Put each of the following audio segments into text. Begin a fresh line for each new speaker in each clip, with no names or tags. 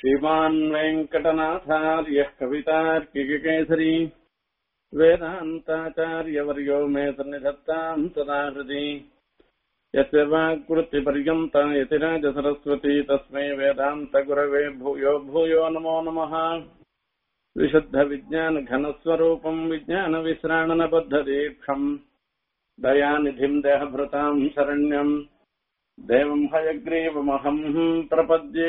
श्रीमान् वेङ्कटनाथार्यः कवितार्किककेसरी वेदान्ताचार्यवर्यो मे सन्निधत्ताम् सदा हृदि यस्य वाक्वृत्तिपर्यन्ता यतिराजसरस्वती तस्मै वेदान्तगुरवे भूयो भूयो नमो नमः विशुद्धविज्ञानघनस्वरूपम् विज्ञानविश्राणनबद्धदीक्षम् दयानिधिम् देहभृताम् शरण्यम् தேவம் ஹயக்ரீவமகம் பிரபத்யே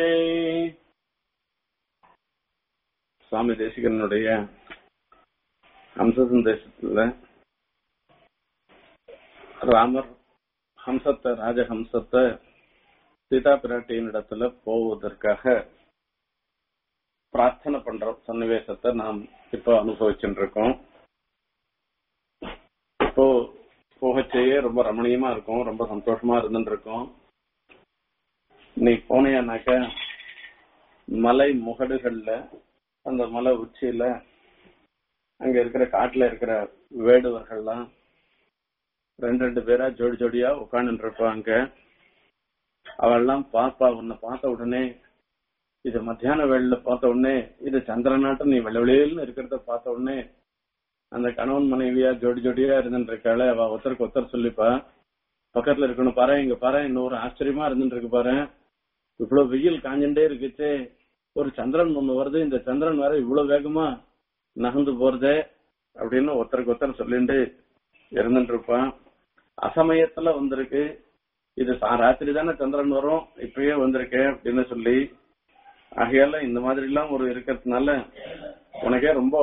சுவாமி தேசிகனுடைய ஹம்ச சந்தேசத்துல ராமர் ஹம்சத்தை ராஜஹம்சத்தை சீதா பிராட்டியின் இடத்துல போவதற்காக பிரார்த்தனை பண்ற சன்னிவேசத்தை நாம் இப்போ அனுபவிச்சுட்டு இருக்கோம் இப்போ போகச்சேயே ரொம்ப ரமணீயமா இருக்கும் ரொம்ப சந்தோஷமா இருந்துட்டு இருக்கும் நீ போனியானாக்க மலை முகடுகள்ல அந்த மலை உச்சியில அங்க இருக்கிற காட்டுல இருக்கிற வேடுவர்கள்லாம் ரெண்டு ரெண்டு பேரா ஜோடி ஜோடியா உட்காந்துட்டு இருப்பாங்க அவெல்லாம் பாப்பா உன்னை பார்த்த உடனே இது மத்தியான வேளையில பார்த்த உடனே இது சந்திரநாட்டம் நீ வெள்ளவெளியில்னு இருக்கிறத பார்த்த உடனே அந்த கணவன் மனைவியா ஜோடி ஜோடியா இருந்துட்டு இருக்காளே அவ ஒருத்தருக்கு ஒருத்தர் சொல்லிப்பா பக்கத்துல இருக்கணும் பாரு இங்க பாரு இன்னொரு ஆச்சரியமா இருந்துட்டு இருக்கு பாரு இவ்வளவு வெயில் காஞ்சுட்டே இருக்குச்சு ஒரு சந்திரன் ஒண்ணு வருது இந்த சந்திரன் வேற இவ்வளவு வேகமா நகர்ந்து போறதே அப்படின்னு ஒருத்தருக்கு ஒருத்தர் சொல்லிட்டு இருந்துட்டு இருப்பான் அசமயத்துல வந்திருக்கு இது ராத்திரி தானே சந்திரன் வரும் இப்பயே வந்திருக்கேன் அப்படின்னு சொல்லி ஆகையால இந்த மாதிரி எல்லாம் ஒரு இருக்கிறதுனால உனக்கே ரொம்ப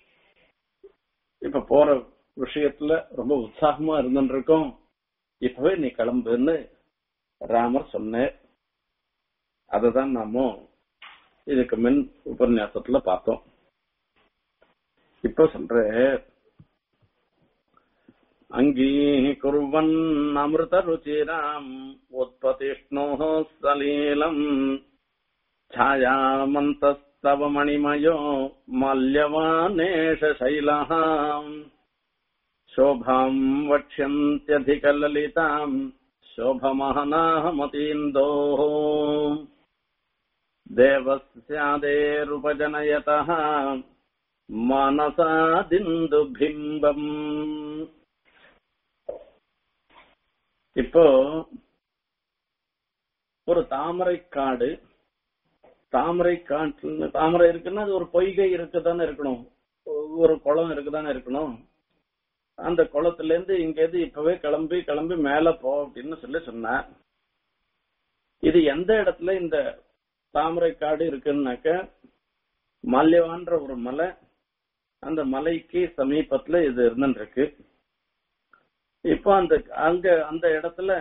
இப்ப போற விஷயத்துல ரொம்ப உற்சாகமா இருந்துட்டு இருக்கோம் இப்பவே நீ கிளம்புன்னு ராமர் சொன்னார் அததான் நாம இதுக்கு மின் உபன்யாசத்துல பார்த்தோம் இப்ப சொல்ற அங்கீகுர்வன் அமிர்த ருச்சிராம் உற்பதிஷ்ணோ சலீலம் छायामन्तस्तव मणिमयो माल्यवानेश शैलः शोभाम् वक्ष्यन्त्यधिकललिताम् शोभमहनाहमतीन्दोः देवस्यादेरुपजनयतः मानसादिन्दुबिम्बम् இப்போ ஒரு தாமரை காடு தாமரை காட்டுல தாமரை இருக்குன்னா அது ஒரு பொய்கை இருக்குதானே இருக்கணும் ஒரு குளம் இருக்குதானே இருக்கணும் அந்த குளத்துல இருந்து இங்க இருந்து இப்பவே கிளம்பி கிளம்பி மேல போ அப்படின்னு சொல்லி சொன்னார் இது எந்த இடத்துல இந்த தாமரை காடு இருக்குன்னாக்க மால்யவான்ற ஒரு மலை அந்த மலைக்கு சமீபத்துல இது இருந்துருக்கு இப்போ அந்த அங்க அந்த இடத்துல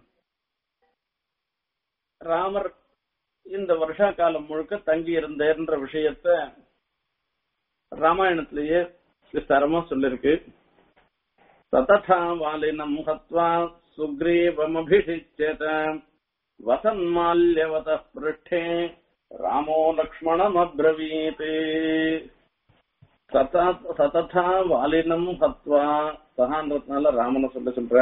ராமர் இந்த வருஷா காலம் முழுக்க தங்கி இருந்தேன்ற விஷயத்த ராமாயணத்திலேயே விஸ்தாரமா சொல்லிருக்கு சததா வாலினம் ஹத்வா சுக்ரீவமபிஷிச்சேத வசன்மால்யவத பிருஷ்டே ராமோ லக்ஷ்மணம் அப்ரவீத் சததா வாலினம் ஹத்வா சகான்றதுனால ராமனை சொல்ல சொல்ற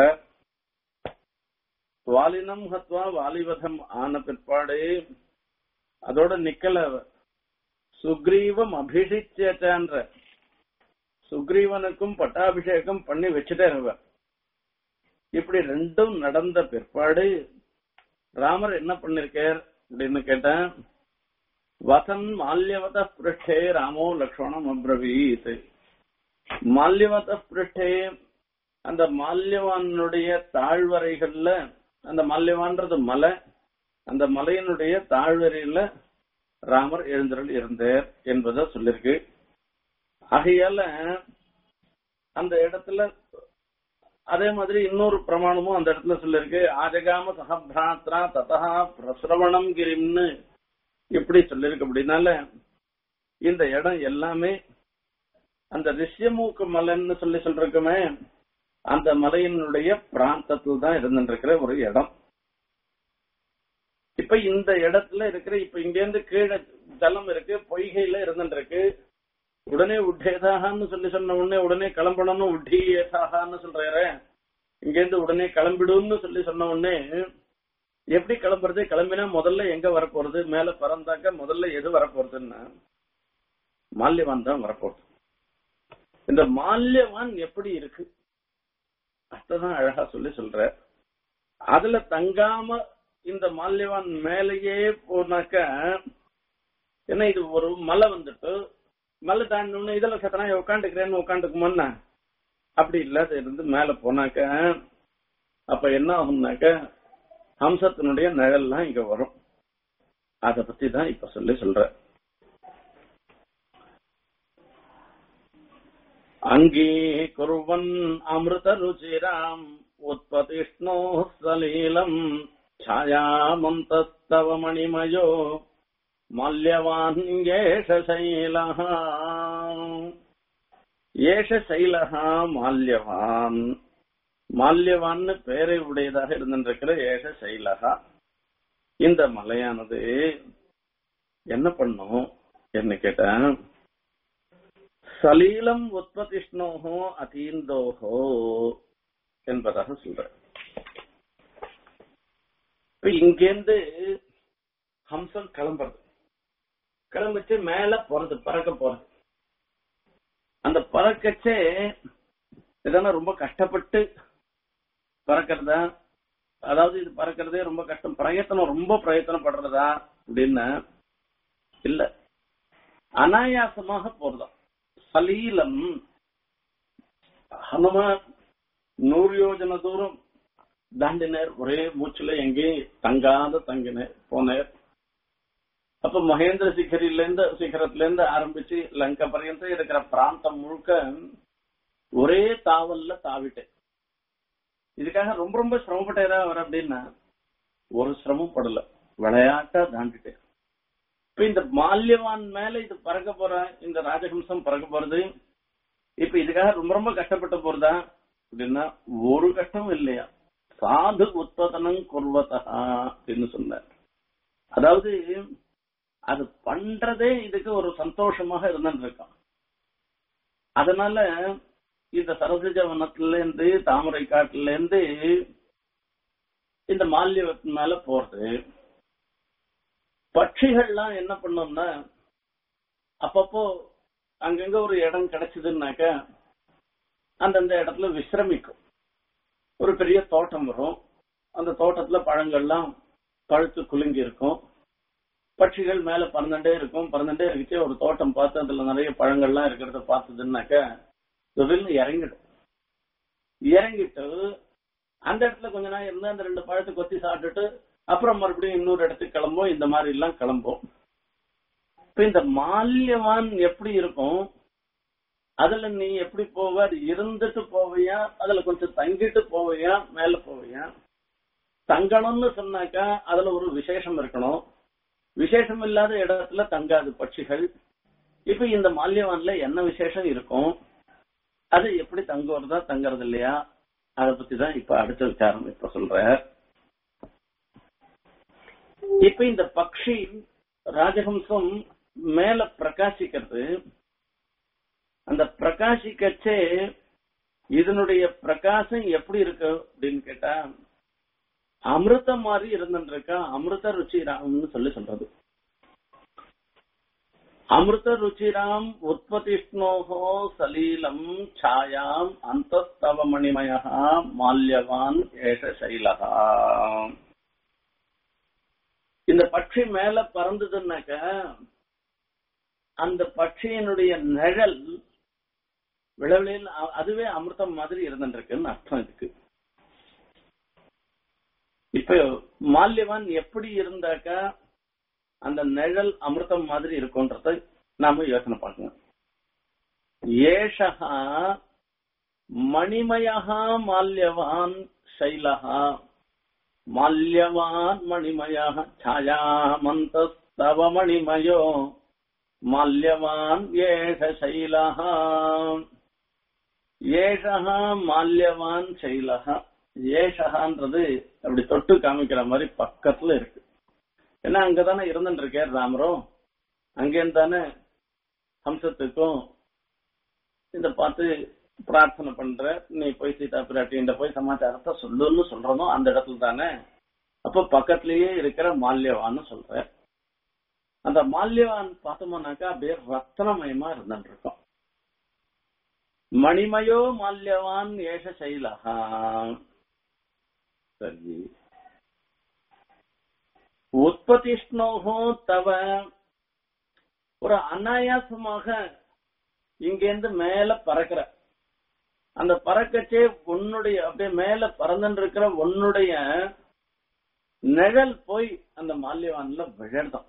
வாலினம் ஹத்வா வாலிவதம் ஆன பிற்பாடு அதோட நிக்கல சுக்ரீவம் அபிஷிச்சேன்ற சுக்ரீவனுக்கும் பட்டாபிஷேகம் பண்ணி வச்சுட்டேன் இப்படி ரெண்டும் நடந்த பிற்பாடு ராமர் என்ன பண்ணிருக்கார் அப்படின்னு கேட்டேன் வசன் மால்யவத பிருஷ்டே ராமோ லக்ஷ்மணம் அப்ரவீத் மால்யவத பிருஷ்டே அந்த மால்யவானுடைய தாழ்வரைகள்ல அந்த மால்யவான்றது மலை அந்த மலையினுடைய தாழ்வரையில ராமர் எழுந்தருள் இருந்தார் என்பதை சொல்லிருக்கு ஆகையால அந்த இடத்துல அதே மாதிரி இன்னொரு பிரமாணமும் அந்த இடத்துல சொல்லிருக்கு ஆஜகாம சகபிராத்ரா ததா பிரசிரவணம் கிரிம்னு இப்படி சொல்லிருக்கு அப்படின்னால இந்த இடம் எல்லாமே அந்த ரிஷ்யமூக்கு மலைன்னு சொல்லி சொல்றோமே அந்த மலையினுடைய பிராந்தத்தில் தான் இருந்துருக்கிற ஒரு இடம் இப்ப இந்த இடத்துல இருக்கிற இப்ப இங்க இருந்து கீழே ஜலம் இருக்கு பொய்கையில இருந்துட்டு இருக்கு உடனே உட்டேதாகான்னு சொல்லி சொன்ன உடனே உடனே கிளம்பணும்னு உட்டியேதாகான்னு சொல்றாரு இங்க இருந்து உடனே கிளம்பிடுன்னு சொல்லி சொன்ன உடனே எப்படி கிளம்புறது கிளம்பினா முதல்ல எங்க வரப்போறது மேல பறந்தாக்க முதல்ல எது வரப்போறதுன்னா மால்யவான் தான் வரப்போகுது இந்த மால்யவான் எப்படி இருக்கு அதான் அழகா சொல்லி சொல்ற அதுல தங்காம இந்த மால்யவான் மேலேயே போனாக்க ஏன்னா இது ஒரு மலை வந்துட்டு மலை தாண்டணும்னு இதுல சத்தனா உட்காந்துக்கிறேன்னு உட்காந்துக்குமோன்னா அப்படி இல்லாத இருந்து மேல போனாக்க அப்ப என்ன ஆகும்னாக்க ஹம்சத்தினுடைய நிழல்லாம் இங்க வரும் அத பத்தி தான் இப்ப சொல்லி சொல்ற அங்கே குருவன் அமிர்த ருச்சிராம் உற்பதிஷ்ணோ சலீலம் छायामन्तस्तव मणिमयो माल्यवान् एष शैलः ஏஷ சைலஹா மால்யவான் மால்யவான்னு பெயரை உடையதாக இருந்திருக்கிற ஏஷ சைலஹா இந்த மலையானது என்ன பண்ணும் என்ன கேட்டேன் சலீலம் உற்பதிஷ்ணோகோ அதீந்தோகோ என்பதாக சொல்ற இப்ப இங்கேருந்து ஹம்சம் கிளம்புறது கிளம்பிச்சு மேல போறது பறக்க போறது அந்த பறக்கச்சே இதெல்லாம் ரொம்ப கஷ்டப்பட்டு பறக்கிறதா அதாவது இது பறக்கிறதே ரொம்ப கஷ்டம் பிரயத்தனம் ரொம்ப பிரயத்தனம் படுறதா அப்படின்னு இல்ல அனாயாசமாக போறதா சலீலம் ஹனுமான் நூறு யோஜன தூரம் தாண்டினர் ஒரே மூச்சுல எங்கேயும் தங்காத தங்கினர் போனார் அப்ப மகேந்திர சிகரில இருந்து சிகரத்துல இருந்து ஆரம்பிச்சு லங்கா பர்யந்தம் இருக்கிற பிராந்தம் முழுக்க ஒரே தாவல்ல தாவிட்டேன் இதுக்காக ரொம்ப ரொம்ப சிரமப்பட்டேரா அவர் அப்படின்னா ஒரு சிரமம் படல விளையாட்டா தாண்டிட்டேன் இப்ப இந்த மால்யவான் மேல இது பறக்க போற இந்த ராஜஹம்சம் பறக்க போறது இப்ப இதுக்காக ரொம்ப ரொம்ப கஷ்டப்பட்டு போறதா அப்படின்னா ஒரு கஷ்டம் இல்லையா சாது உற்பத்தனம் குர்வதா அப்படின்னு சொன்னார் அதாவது அது பண்றதே இதுக்கு ஒரு சந்தோஷமாக இருந்துருக்கான் அதனால இந்த சரசிஜ வனத்துல இருந்து தாமரை காட்டுல இருந்து இந்த மால்யவத்து மேல போறது பட்சிகள்லாம் என்ன பண்ணோம்னா அப்பப்போ அங்கங்க ஒரு இடம் கிடைச்சதுன்னாக்க அந்தந்த இடத்துல விசிரமிக்கும் ஒரு பெரிய தோட்டம் வரும் அந்த தோட்டத்துல பழங்கள்லாம் பழுத்து குலுங்கி இருக்கும் பட்சிகள் மேல பறந்துட்டே இருக்கும் பறந்துட்டே இருந்துச்சு ஒரு தோட்டம் பார்த்து அதுல நிறைய பழங்கள்லாம் இருக்கிறத பார்த்ததுன்னாக்க தொழில் இறங்கிடும் இறங்கிட்டு அந்த இடத்துல கொஞ்ச நாள் இருந்து அந்த ரெண்டு பழத்தை கொத்தி சாப்பிட்டுட்டு அப்புறம் மறுபடியும் இன்னொரு இடத்துக்கு கிளம்பும் இந்த மாதிரி எல்லாம் கிளம்பும் இப்ப இந்த மால்யவான் எப்படி இருக்கும் அதுல நீ எப்படி போவ அது இருந்துட்டு போவியா அதுல கொஞ்சம் தங்கிட்டு போவியா மேல போவியா தங்கணும்னு சொன்னாக்கா அதுல ஒரு விசேஷம் இருக்கணும் விசேஷம் இல்லாத இடத்துல தங்காது பட்சிகள் இப்ப இந்த மால்யவான்ல என்ன விசேஷம் இருக்கும் அது எப்படி தங்குறதா தங்குறது இல்லையா அத பத்தி தான் இப்ப அடுத்த விசாரம் இப்ப சொல்ற இப்ப இந்த பக்ஷி ராஜஹம்சம் மேல பிரகாசிக்கிறது அந்த பிரகாசிக்கச்சே இதனுடைய பிரகாசம் எப்படி இருக்கு அப்படின்னு கேட்டா அமிர்தம் மாதிரி இருந்துருக்கா அமிர்த ருச்சிராம்னு சொல்லி சொல்றது அமிர்த ருச்சிராம் உற்பத்திஷ்ணோகோ சலீலம் சாயாம் அந்தஸ்தவ மணிமய மால்யவான் ஏஷ சைலகா இந்த பட்சி மேல பறந்ததுன்னாக்க அந்த பட்சியினுடைய நிழல் விளவிலில் அதுவே அமிர்தம் மாதிரி இருந்துருக்குன்னு அர்த்தம் இதுக்கு இப்ப மால்யவான் எப்படி இருந்தாக்கா அந்த நிழல் அமிர்தம் மாதிரி இருக்கும்ன்றத நாம யோசனை பார்க்கணும் ஏஷா மணிமயா மால்யவான் சைலஹா மால்யவான் மணிமயா छायामन्तस्तव மணிமயோ மால்யவான் ஏஷ சைலஹா ஏஷா மால்யவான் சைலஹா ஏஷகான்றது அப்படி தொட்டு காமிக்கிற மாதிரி பக்கத்துல இருக்கு ஏன்னா அங்கதானே இருந்துட்டு இருக்கார் ராமரும் அங்கேருந்து தானே ஹம்சத்துக்கும் இந்த பார்த்து பிரார்த்தனை பண்ற நீ போய் சீதா பிராட்டின்ற போய் சமாச்சாரத்தை சொல்லுன்னு சொல்றதும் அந்த இடத்துல தானே அப்ப பக்கத்திலேயே இருக்கிற மால்யவான்னு சொல்ற அந்த மால்யவான் பார்த்தோம்னாக்கா அப்படியே ரத்னமயமா இருந்துட்டு இருக்கும் மணிமயோ மால்யவான் ஏஷ சைலகா சரி உற்பத்திஷ்ணோகோ தவ ஒரு அனாயாசமாக இங்கேருந்து மேல பறக்கிற அந்த பறக்கச்சே உன்னுடைய அப்படியே மேல பறந்துட்டு இருக்கிற உன்னுடைய நிழல் போய் அந்த மால்யவான்ல விழர்தான்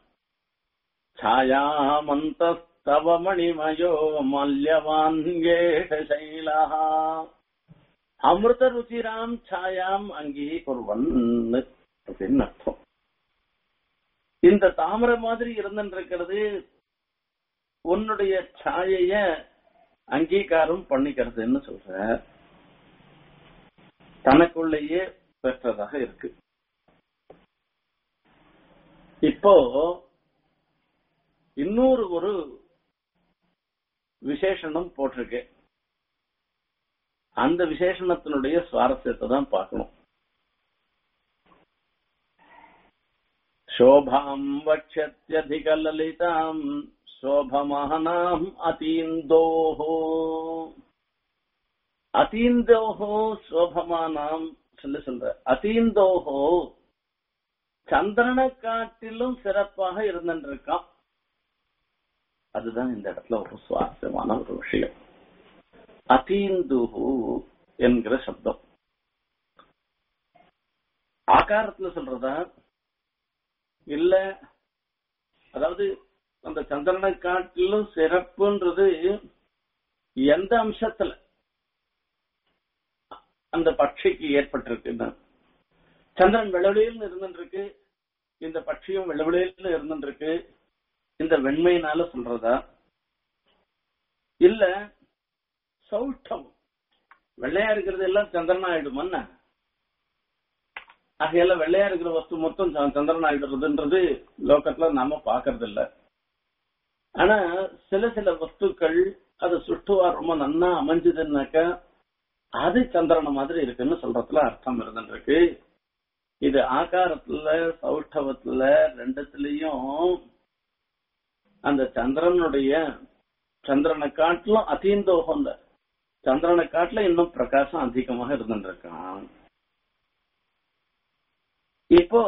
छायामन्तस्तव मणिमयो मल्यवान्येषशैलः அமிர்தருச்சிராம் சாயாம் அங்கீகுர்வன் அப்படின்னு அர்த்தம் இந்த தாமரை மாதிரி இருந்துருக்கிறது உன்னுடைய சாயைய அங்கீகாரம் பண்ணிக்கிறதுன்னு சொல்ற தனக்குள்ளேயே பெற்றதாக இருக்கு இப்போ இன்னொரு ஒரு விசேஷணம் போட்டிருக்கு அந்த விசேஷணத்தினுடைய சுவாரஸ்யத்தை தான் பார்க்கணும் சோபாம் வட்சத்யதிக லலிதாம் சோபமானாம் அதீந்தோஹோ அதீந்தோஹோ சோபமானாம் சொல்லி சொல்ற அதீந்தோஹோ சந்திரனை காட்டிலும் சிறப்பாக இருந்திருக்கான் அதுதான் இந்த இடத்துல ஒரு சுவாரஸ்யமான ஒரு விஷயம் அதீந்துஹு என்கிற சப்தம் ஆகாரத்துல சொல்றதா இல்ல அதாவது அந்த சந்திரனை காட்டிலும் சிறப்புன்றது எந்த அம்சத்துல அந்த பட்சிக்கு ஏற்பட்டிருக்குன்னு சந்திரன் வெள்ளவெளியில் இருந்துருக்கு இந்த பட்சியும் வெள்ளவெளியில் இருந்துருக்கு இந்த வெண்மையினால சொல்றதா இல்ல சௌட்டம் வெள்ளையா இருக்கிறது எல்லாம் சந்திரன் ஆயிடுமன்னா ஆகையால வெள்ளையா இருக்கிற வஸ்து மொத்தம் சந்திரன் ஆயிடுறதுன்றது லோக்கத்துல நாம பாக்குறது இல்ல ஆனா சில சில வஸ்துக்கள் அது சுற்றுவா ரொம்ப நன்னா அமைஞ்சதுன்னாக்கா அது சந்திரன மாதிரி இருக்குன்னு சொல்றதுல அர்த்தம் இருந்துருக்கு இது ஆகாரத்துல சௌஷ்டவத்துல ரெண்டுத்துலயும் அந்த சந்திரனுடைய சந்திரனை காட்டிலும் அதீந்தோகம் சந்திரனை காட்டிலும் இன்னும் பிரகாசம் அதிகமாக இருந்துருக்கான் இப்போ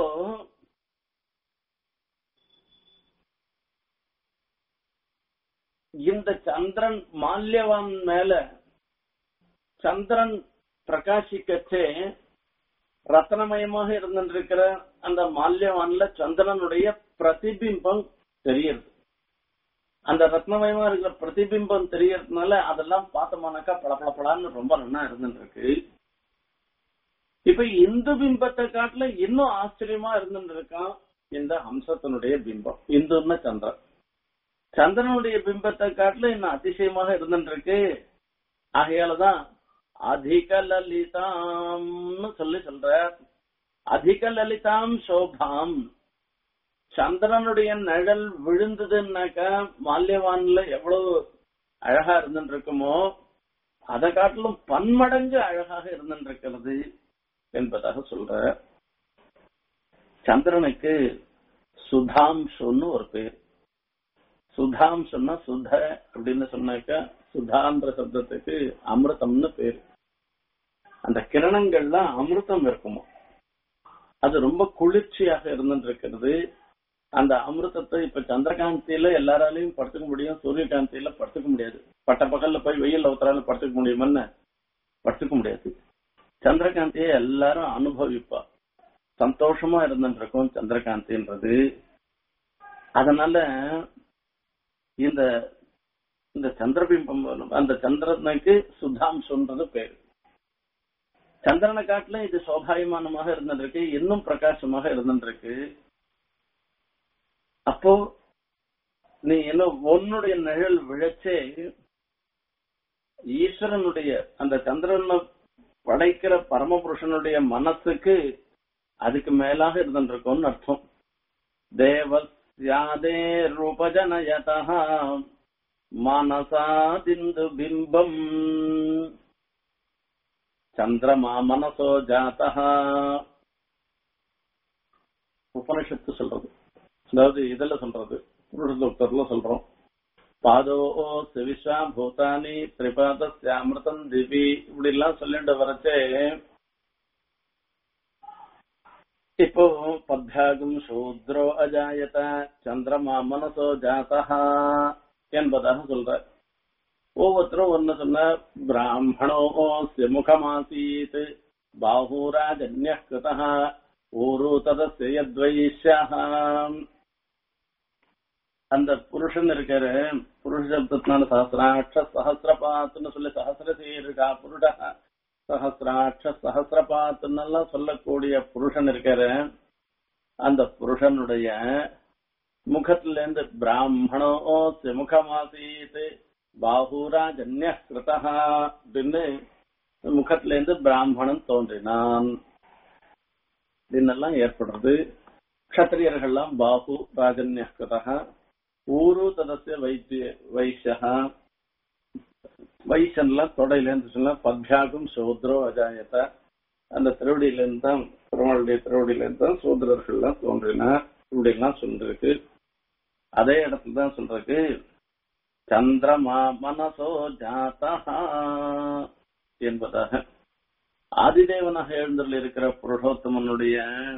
இந்த சந்திரன் மால்யவான் மேல சந்திரன் பிரகாசிக்கச்சே ரத்னமயமாக இருந்திருக்கிற அந்த மால்யவான்ல சந்திரனுடைய பிரதிபிம்பம் தெரியுது அந்த ரத்னமயமா இருக்கிற பிரதிபிம்பம் தெரியறதுனால அதெல்லாம் பார்த்தோம்னாக்கா பளபளப்பலான்னு ரொம்ப நல்லா இருந்துருக்கு இப்ப இந்து பிம்பத்தை காட்டுல இன்னும் ஆச்சரியமா இருந்துருக்கான் இந்த ஹம்சத்தினுடைய பிம்பம் இந்துன்னு சந்திரன் சந்திரனுடைய பிம்பத்தை காட்டுல இன்னும் அதிசயமாக இருந்துருக்கு ஆகையாலதான் அதிக லலிதாம்னு சொல்லி சொல்ற அதிக லலிதாம் சோபாம் சந்திரனுடைய நிழல் விழுந்ததுன்னாக்கா மால்யவான்ல எவ்வளவு அழகா இருந்துட்டு இருக்குமோ அதை காட்டிலும் பன்மடங்கு அழகாக இருந்திருக்கிறது என்பதாக சொல்ற சந்திரனுக்கு சுதாம்சுன்னு ஒரு பேர் சுதாம்சுன்னா சுத அப்படின்னு சொன்னாக்கா சுதான்ற சப்தத்துக்கு அமிர்தம்னு பேர் அந்த கிரணங்கள்லாம் அமிர்தம் இருக்குமோ அது ரொம்ப குளிர்ச்சியாக இருந்துட்டு அந்த அமிர்தத்தை இப்ப சந்திரகாந்தியில எல்லாராலையும் படுத்துக்க முடியும் சூரியகாந்தியில படுத்துக்க முடியாது பட்ட பகல்ல போய் வெயில் ஒருத்தரால படுத்துக்க முடியுமன்னு படுத்துக்க முடியாது சந்திரகாந்தியை எல்லாரும் அனுபவிப்பா சந்தோஷமா இருந்துட்டு இருக்கும் சந்திரகாந்தின்றது அதனால இந்த இந்த சந்திரபிம்பம் அந்த சந்திரனுக்கு சுதாம்சுன்றது பேரு சந்திரனை காட்டிலும் இது சோபாயமானமாக இருந்திருக்கு இன்னும் பிரகாசமாக இருந்திருக்கு அப்போ நீ என்ன உன்னுடைய நிழல் விழச்சே ஈஸ்வரனுடைய அந்த சந்திரனை படைக்கிற பரமபுருஷனுடைய மனசுக்கு அதுக்கு மேலாக இருந்திருக்கும்னு அர்த்தம் தேவஸ்யாதே ரூபஜனயதா மனசாதிந்து பிம்பம் சந்திரமா மனசோ ஜாத்தா உபனிஷத்து சொல்றது அதாவது இதுல சொல்றது புருஷோக்தர்ல சொல்றோம் பாதோ விஸ்வா பூதானி திரிபாத அமிர்தம் திவி இப்படி எல்லாம் சொல்லிட்டு வரச்சே இப்போ பத்யாகும் சூத்ரோ அஜாயத சந்திரமா மனசோ ஜாதா என்பதாக சொல்ற ஒவ்வொருத்தரும் ஒன்னு சொன்ன பிராமணோ முகமாசீத் பாகூராஜன்ய கிருதா ஊரு ததஸ்ய யத்வைஷ்யாம் அந்த புருஷன் இருக்கிற புருஷ சப்தத்தினால சஹசிராட்ச சஹசிரபாத்துன்னு சொல்லி சஹசிரசி இருக்கா புருட சஹசிராட்ச சஹசிரபாத்துன்னெல்லாம் சொல்லக்கூடிய புருஷன் இருக்கிற அந்த புருஷனுடைய முகத்துல இருந்து பிராமணோ முகமாசீத் பாகூராஜன்ய கிருதா அப்படின்னு முகத்துல இருந்து பிராமணன் தோன்றினான் இதெல்லாம் ஏற்படுறது க்ஷத்திரியர்கள்லாம் பாகு ராஜன்ய கிருதா ஊரு ததசிய வைத்திய வைசியா வைசன்லாம் தொடையிலேருந்து சொன்னா பத்யாகும் சூத்ரோ அஜாயத்த அந்த திருவடியிலேருந்து தான் பெருமாளுடைய திருவடியிலேருந்து தான் சூத்ரர்கள்லாம் தோன்றினார் இப்படி எல்லாம் சொல்லிருக்கு அதே இடத்துல தான் சொல்றதுக்கு சந்திரமா மனசோ ஜாதா என்பதாக ஆதிதேவனாக எழுந்தருள் இருக்கிற புருஷோத்தமனுடைய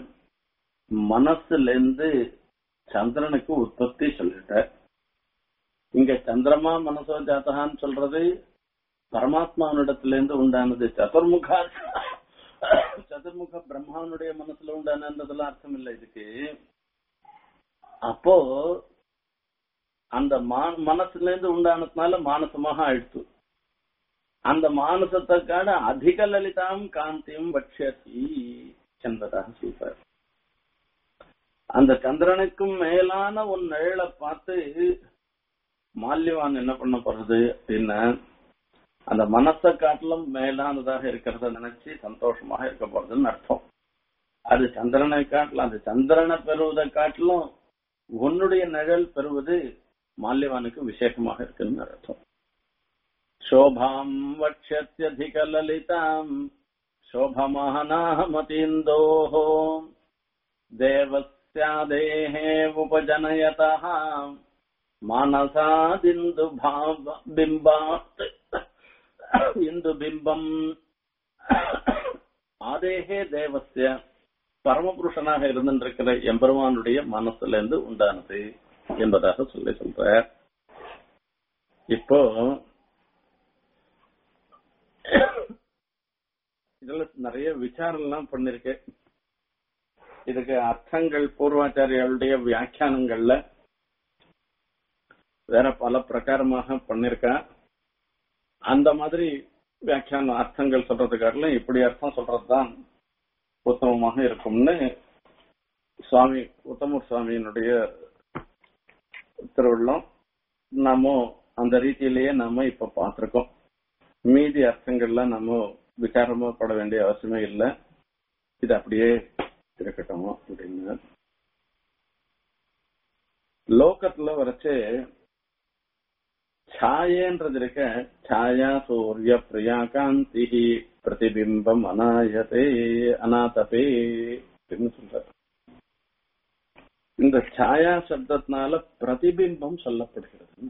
மனசுல இருந்து சந்திரனுக்கு உற்பத்தி சொல்லிட்ட இங்க சந்திரமா மனசோ ஜாத்தகான்னு சொல்றது பரமாத்மாவினிடத்துல இருந்து உண்டானது சதுர்முகா சதுர்முக பிரம்மாவனுடைய மனசுல உண்டானதுலாம் அர்த்தம் இல்லை இதுக்கு அப்போ அந்த மனசுல இருந்து உண்டானதுனால மானசமாக ஆயிடுத்து அந்த மானசத்துக்கான அதிக லலிதாம் காந்தியும் பட்சதி என்பதாக சொல்றார் அந்த சந்திரனுக்கும் மேலான ஒரு நிழலை பார்த்து மால்யவான் என்ன பண்ண போறது அப்படின்னா அந்த மனசை காட்டிலும் மேலானதாக இருக்கிறத நினைச்சு சந்தோஷமாக இருக்க போறதுன்னு அர்த்தம் அது சந்திரனை காட்டிலும் அந்த சந்திரனை பெறுவதை காட்டிலும் உன்னுடைய நிழல் பெறுவது மால்யவானுக்கு விசேஷமாக இருக்குன்னு அர்த்தம் शोभाम् वक्ष्यत्यधिकललिताम् शोभमानामतीन्दोः देवस्यादेः उपजनयतः मानसादिन्दुभाव बिम्बात् இந்துபிம்பம் ஆதேகே தேவசிய பரமபுருஷனாக இருந்திருக்கிற எம்பெருமானுடைய மனசுல இருந்து உண்டானது என்பதாக சொல்லி சொல்ற இப்போ இதுல நிறைய விசாரம் எல்லாம் பண்ணிருக்கேன் இதுக்கு அர்த்தங்கள் பூர்வாச்சாரியாளுடைய வியாக்கியானங்கள்ல வேற பல பிரகாரமாக பண்ணிருக்கா அந்த மாதிரி வியாக்கியான அர்த்தங்கள் சொல்றதுக்காட்டிலும் இப்படி அர்த்தம் சொல்றதுதான் உத்தமமாக இருக்கும்னு சுவாமி உத்தமர் சுவாமியினுடைய திருவள்ளம் நாம அந்த ரீதியிலேயே நாம இப்ப பார்த்திருக்கோம் மீதி அர்த்தங்கள்லாம் நம்ம விசாரமா பட வேண்டிய அவசியமே இல்லை இது அப்படியே இருக்கட்டும் அப்படின்னு லோகத்துல வரைச்சு ಛಾಯೇನ್றது இருக்க ಛಾಯಾ சூரிய பிரியா காந்தி பிரதிபிம்பம் அநாயதே அநாதபே அப்படின்னு சொல்ற இந்த ಛಾಯಾ சப்தத்தினால பிரதிபிம்பம் சொல்லப்படுகிறது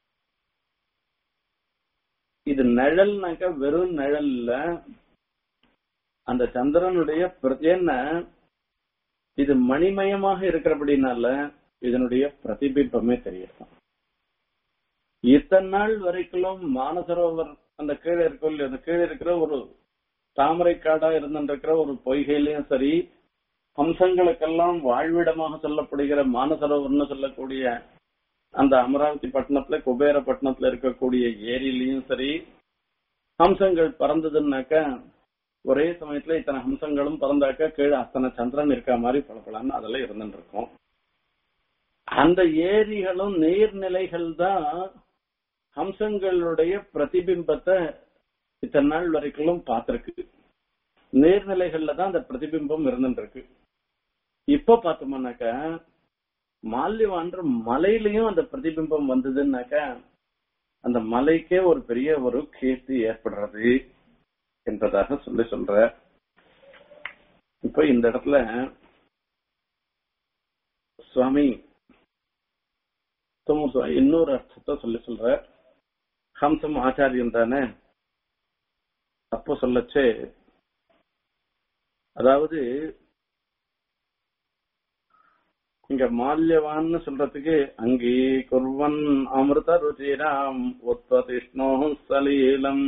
இது நிழல்னாக்க வெறும் நிழல் இல்ல அந்த சந்திரனுடைய என்ன இது மணிமயமாக இருக்கிறபடினால இதனுடைய பிரதிபிம்பமே தெரியும் இத்தனை நாள் வரைக்கும் மானசரோவர் அந்த கீழே இருக்கும் அந்த கீழே இருக்கிற ஒரு தாமரை காடா இருந்திருக்கிற ஒரு பொய்கையிலயும் சரி ஹம்சங்களுக்கெல்லாம் வாழ்விடமாக சொல்லப்படுகிற மானசரோவர்னு சொல்லக்கூடிய அந்த அமராவதி பட்டணத்துல குபேர பட்டணத்துல இருக்கக்கூடிய ஏரியிலையும் சரி ஹம்சங்கள் பறந்ததுன்னாக்க ஒரே சமயத்துல இத்தனை ஹம்சங்களும் பறந்தாக்க கீழே அத்தனை சந்திரன் இருக்க மாதிரி பழப்பலான்னு அதெல்லாம் இருந்துட்டு இருக்கும் அந்த ஏரிகளும் நீர்நிலைகள் தான் ஹம்சங்களுடைய பிரதிபிம்பத்தை இத்தனை நாள் வரைக்கும் பார்த்திருக்கு நீர்நிலைகள்ல தான் அந்த பிரதிபிம்பம் இருந்துருக்கு இப்ப பார்த்தோம்னாக்க மால்யவான்ற மலையிலயும் அந்த பிரதிபிம்பம் வந்ததுன்னாக்க அந்த மலைக்கே ஒரு பெரிய ஒரு கீர்த்தி ஏற்படுறது என்பதாக சொல்லி சொல்ற இப்ப இந்த இடத்துல சுவாமி தும்மூர் சுவாமி இன்னொரு அர்த்தத்தை சொல்லி சொல்ற ஹம்சம் ஆச்சாரியம் தானே அப்போ சொல்லச்சே அதாவது இங்க மால்யவான்னு சொல்றதுக்கு அங்கீ குர்வன் அமிர்த ருச்சிராம் உத்வதிஷ்ணோ சலீலம்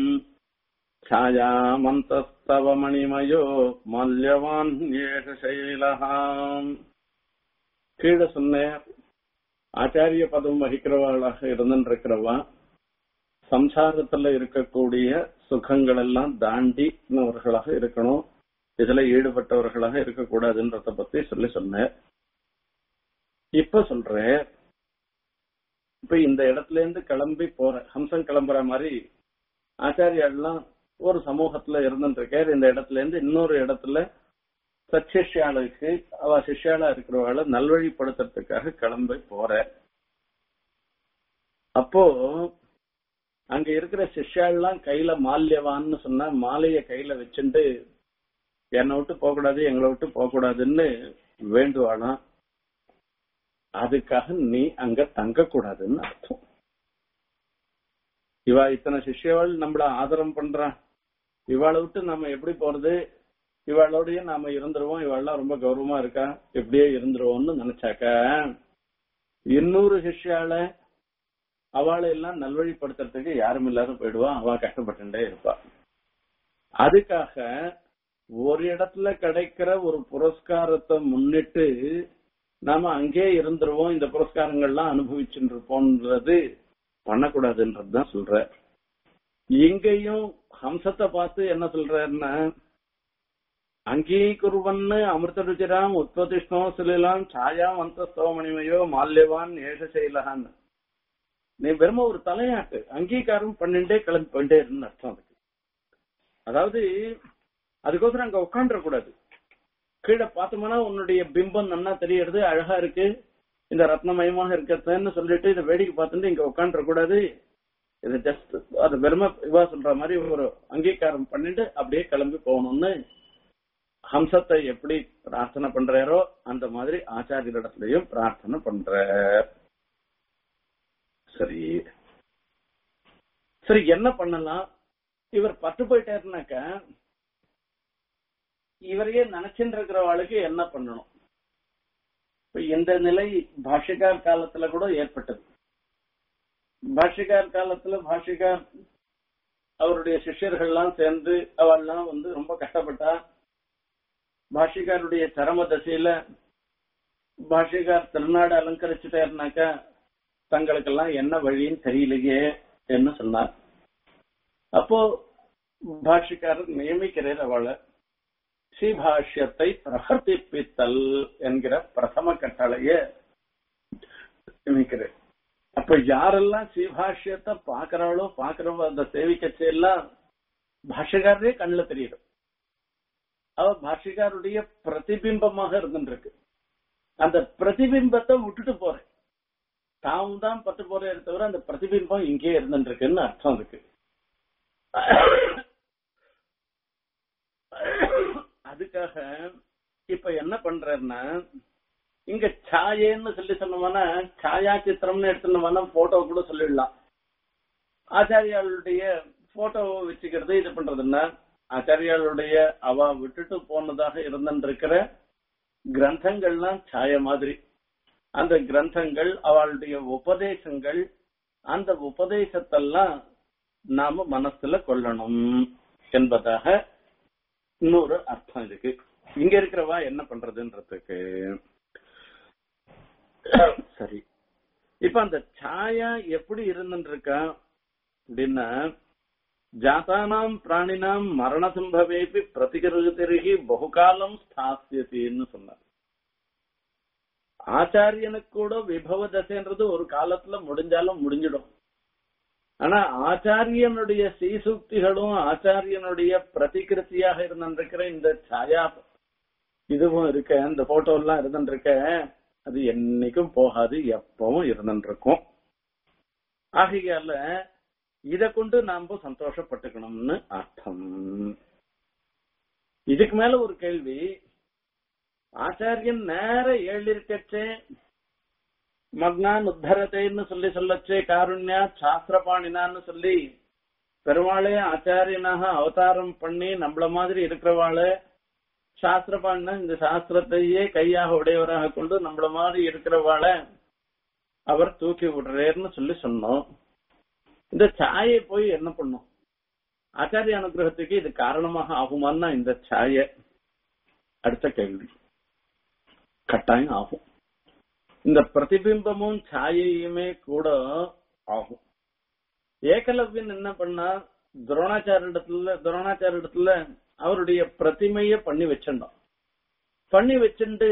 ಛಾಯಾಮಂತಸ್ತವ ಮಣಿಮಯೋ ಮಾಲ್ಯವಾನ್ ಏಷ சைலஹாம் கீழே சொன்னேன் ஆச்சாரிய பதம் வகிக்கிறவர்களாக இருந்திருக்கிறவா சம்சாரத்துல இருக்கக்கூடிய சுகங்கள் எல்லாம் தாண்டினவர்களாக இருக்கணும் இதுல ஈடுபட்டவர்களாக இருக்கக்கூடாதுன்றத பத்தி சொல்லி சொன்னேன் இப்ப சொல்றேன் இப்ப இந்த இடத்துல இருந்து கிளம்பி போற ஹம்சம் கிளம்புற மாதிரி ஆச்சாரியாலாம் ஒரு சமூகத்துல இருந்துருக்காரு இந்த இடத்துல இருந்து இன்னொரு இடத்துல சச்சிஷ்யாளுக்கு அவ சிஷ்யாளா இருக்கிறவளை நல்வழிப்படுத்துறதுக்காக கிளம்பி போற அப்போ அங்க இருக்கிற சிஷ்யாள்லாம் கையில மால்யவான்னு சொன்னா மாலைய கையில வச்சுட்டு என்னை விட்டு போகக்கூடாது எங்களை விட்டு போகக்கூடாதுன்னு வேண்டுவாளாம் அதுக்காக நீ அங்க தங்கக்கூடாதுன்னு அர்த்தம் இவா இத்தனை சிஷ்யவாள் நம்மள ஆதரம் பண்றான் இவாளை விட்டு நம்ம எப்படி போறது இவாளோடய நாம இருந்துருவோம் இவாள்லாம் ரொம்ப கௌரவமா இருக்கா எப்படியே இருந்துருவோம்னு நினைச்சாக்க இன்னொரு சிஷ்யால அவளை எல்லாம் நல்வழிப்படுத்துறதுக்கு யாரும் இல்லாத போயிடுவா அவ கஷ்டப்பட்டுட்டே இருப்பா அதுக்காக ஒரு இடத்துல கிடைக்கிற ஒரு புரஸ்காரத்தை முன்னிட்டு நாம அங்கே இருந்துருவோம் இந்த புரஸ்காரங்கள்லாம் அனுபவிச்சுட்டு இருப்போம்ன்றது பண்ணக்கூடாதுன்றதுதான் சொல்ற இங்கேயும் ஹம்சத்தை பார்த்து என்ன சொல்றாருன்னா அங்கீகுருவன்னு அமிர்த ருச்சிராம் உத்வதிஷ்ணோ சிலாம் சாயாம் அந்தஸ்தவமணிமையோ மால்யவான் ஏஷ செயலகான் நீ வெறும ஒரு தலையாட்டு அங்கீகாரம் பண்ணிட்டே கிளம்பி போயிட்டே இருந்து அர்த்தம் அதுக்கு அதாவது அதுக்கோசரம் அங்க உட்காந்துட கூடாது கீழே பார்த்தோம்னா உன்னுடைய பிம்பம் நன்னா தெரியறது அழகா இருக்கு இந்த ரத்னமயமாக இருக்கிறதுன்னு சொல்லிட்டு இதை வேடிக்கை பார்த்துட்டு இங்க உட்காந்துட கூடாது இது ஜஸ்ட் அது வெறும இவா சொல்ற மாதிரி ஒரு அங்கீகாரம் பண்ணிட்டு அப்படியே கிளம்பி போகணும்னு ஹம்சத்தை எப்படி பிரார்த்தனை பண்றாரோ அந்த மாதிரி ஆச்சாரியரிடத்திலையும் பிரார்த்தனை பண்ற சரி சரி என்ன பண்ணலாம் இவர் பட்டு போயிட்டாருனாக்க இவரையே நினைச்சுட்டு இருக்கிறவாளுக்கு என்ன பண்ணணும் இப்ப இந்த நிலை பாஷிகார் காலத்துல கூட ஏற்பட்டது பாஷிகார் காலத்துல பாஷிகார் அவருடைய சிஷ்யர்கள்லாம் சேர்ந்து அவள்லாம் வந்து ரொம்ப கஷ்டப்பட்டா பாஷிகாருடைய சரம தசையில பாஷிகார் திருநாடு அலங்கரிச்சுட்டாருனாக்கா தங்களுக்கெல்லாம் என்ன வழின்னு தெரியலையே என்று சொன்னார் அப்போ பாஷிக்காரர் நியமிக்கிறார் அவளை ஸ்ரீபாஷ்யத்தை பிரகர்த்திப்பித்தல் என்கிற பிரதம கட்டளைய நியமிக்கிறார் அப்ப யாரெல்லாம் ஸ்ரீபாஷ்யத்தை பாக்குறாளோ பாக்குறவோ அந்த சேவிக்கச்செல்லாம் பாஷகாரரே கண்ணுல தெரியுது அவ பாஷிகாருடைய பிரதிபிம்பமாக இருந்துருக்கு அந்த பிரதிபிம்பத்தை விட்டுட்டு போறேன் தாம் தான் பட்டு போறே தவிர அந்த பிரதிபிம்பம் இங்கே இருந்துருக்குன்னு அர்த்தம் அதுக்கு அதுக்காக இப்ப என்ன பண்றேன்னா இங்க சாயேன்னு சொல்லி சொன்னோம்னா சாயா சித்திரம்னு எடுத்துனோம்னா போட்டோ கூட சொல்லிடலாம் ஆச்சாரியாளுடைய போட்டோவை வச்சுக்கிறது இது பண்றதுன்னா ஆச்சாரியாளுடைய அவ விட்டுட்டு போனதாக இருந்திருக்கிற கிரந்தங்கள்லாம் சாய மாதிரி அந்த கிரந்தங்கள் அவளுடைய உபதேசங்கள் அந்த உபதேசத்தெல்லாம் நாம மனசுல கொள்ளணும் என்பதாக இன்னொரு அர்த்தம் இருக்கு இங்க இருக்கிறவா என்ன பண்றதுன்றதுக்கு சரி இப்ப அந்த சாயா எப்படி இருந்துருக்கா அப்படின்னா ஜாதானாம் பிராணினாம் மரண சம்பவேபி பிரதிகிருதிருகி பகுகாலம் ஸ்தாசியத்தின்னு சொன்னார் ஆச்சாரியனுக்கு கூட விபவ தசைன்றது ஒரு காலத்துல முடிஞ்சாலும் முடிஞ்சிடும் ஆனா ஆச்சாரியனுடைய சீசூக்திகளும் ஆச்சாரியனுடைய பிரதிகிருத்தியாக இருந்திருக்கிற இந்த சாயா இதுவும் இருக்க இந்த போட்டோ எல்லாம் இருந்துருக்க அது என்னைக்கும் போகாது எப்பவும் இருந்துருக்கும் ஆகையால இத கொண்டு நாம சந்தோஷப்பட்டுக்கணும்னு அர்த்தம் இதுக்கு மேல ஒரு கேள்வி ஆச்சாரியன் நேர எழுதிருக்கச்சே மக்னான் உத்தரத்தைன்னு சொல்லி சொல்லச்சே காருண்யா சாஸ்திரபாணினான்னு சொல்லி பெருமாளே ஆச்சாரியனாக அவதாரம் பண்ணி நம்மள மாதிரி இருக்கிறவாளை சாஸ்திரபாணினா இந்த சாஸ்திரத்தையே கையாக உடையவராக கொண்டு நம்மள மாதிரி இருக்கிறவாளை அவர் தூக்கி விடுறேன்னு சொல்லி சொன்னோம் இந்த சாயை போய் என்ன பண்ணும் ஆச்சாரிய அனுகிரகத்துக்கு இது காரணமாக ஆகுமான்னா இந்த சாய அடுத்த கேள்வி கட்டாயம் ஆகும் இந்த பிரதிபிம்பமும் சாயையுமே கூட ஆகும் ஏகலவ்யன் என்ன பண்ணா துரோணாச்சார இடத்துல துரோணாச்சார இடத்துல அவருடைய பிரதிமைய பண்ணி வச்சிருந்தான் பண்ணி வச்சுட்டு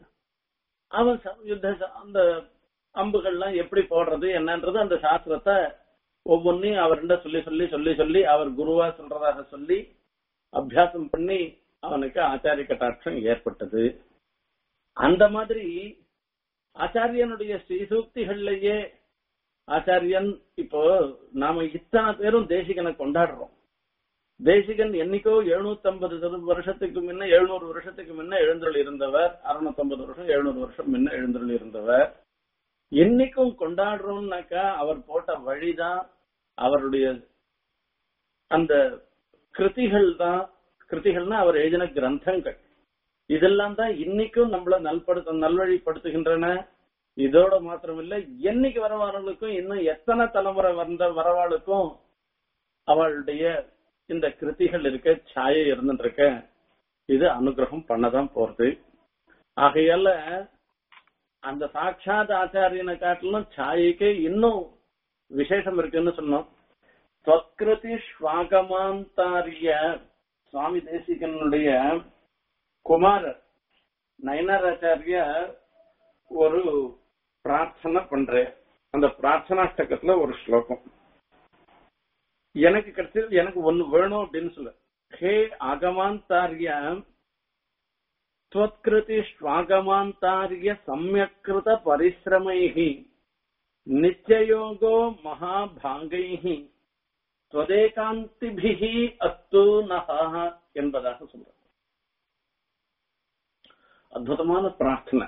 அவன் ச- யுத்த ச- அந்த அம்புகள்லாம் எப்படி போடுறது என்னன்றது அந்த சாஸ்திரத்தை ஒவ்வொன்னையும் அவர்கிட்ட சொல்லி சொல்லி சொல்லி சொல்லி அவர் குருவா சொல்றதாக சொல்லி அபியாசம் பண்ணி அவனுக்கு ஆச்சாரிய கட்டாட்சம் ஏற்பட்டது அந்த மாதிரி ஆச்சாரியனுடைய ஸ்ரீசூக்திகள்லயே ஆச்சாரியன் இப்போ நாம இத்தனை பேரும் தேசிகனை கொண்டாடுறோம் தேசிகன் என்னைக்கோ 750 வருஷத்துக்கு முன்ன எழுநூறு வருஷத்துக்கு முன்ன எழுந்தருள் இருந்தவர் 650 வருஷம் எழுநூறு வருஷம் முன்ன எழுந்தருள் இருந்தவர் என்னைக்கும் கொண்டாடுறோம்னாக்கா அவர் போட்ட வழிதான் அவருடைய அந்த கிருதிகள் தான் கிருதிகள்னா அவர் எழுதின கிரந்தங்கள் இதெல்லாம் தான் இன்னைக்கும் நம்மள நல்படுத்த நல்வழிப்படுத்துகின்றன இதோட மாத்திரமில்ல என்னைக்கு வரவாளுக்கும் இன்னும் எத்தனை தலைமுறை வந்த வரவாளுக்கும் அவளுடைய இந்த கிருதிகள் இருக்க சாயை இருந்துட்டு இருக்க இது அனுகிரகம் பண்ணதான் போறது ஆகையால அந்த சாட்சாத் ஆச்சாரியனை காட்டிலும் சாயைக்கு இன்னும் விசேஷம் இருக்குன்னு சொன்னோம் தொத்கிருதி ஸ்வாகமாந்தாரிய சுவாமி தேசிகனுடைய குமாரர் நயனாராச்சாரியர் ஒரு பிரார்த்தனை பண்றேன் அந்த பிரார்த்தனாஷ்டகத்துல ஒரு ஸ்லோகம் எனக்கு கிடைச்சது எனக்கு ஒண்ணு வேணும் அப்படின்னு சொல்ல ஹே ஆகமாந்தாரிய त्वत्कृति स्वागमान्तार्य सम्यक्कृत परिश्रमैः नित्ययोगो महाभागैः त्वदेकान्तिभिः அஸ்து நஹः என்பதாக சொல்ற அற்புதமான பிரார்த்தனை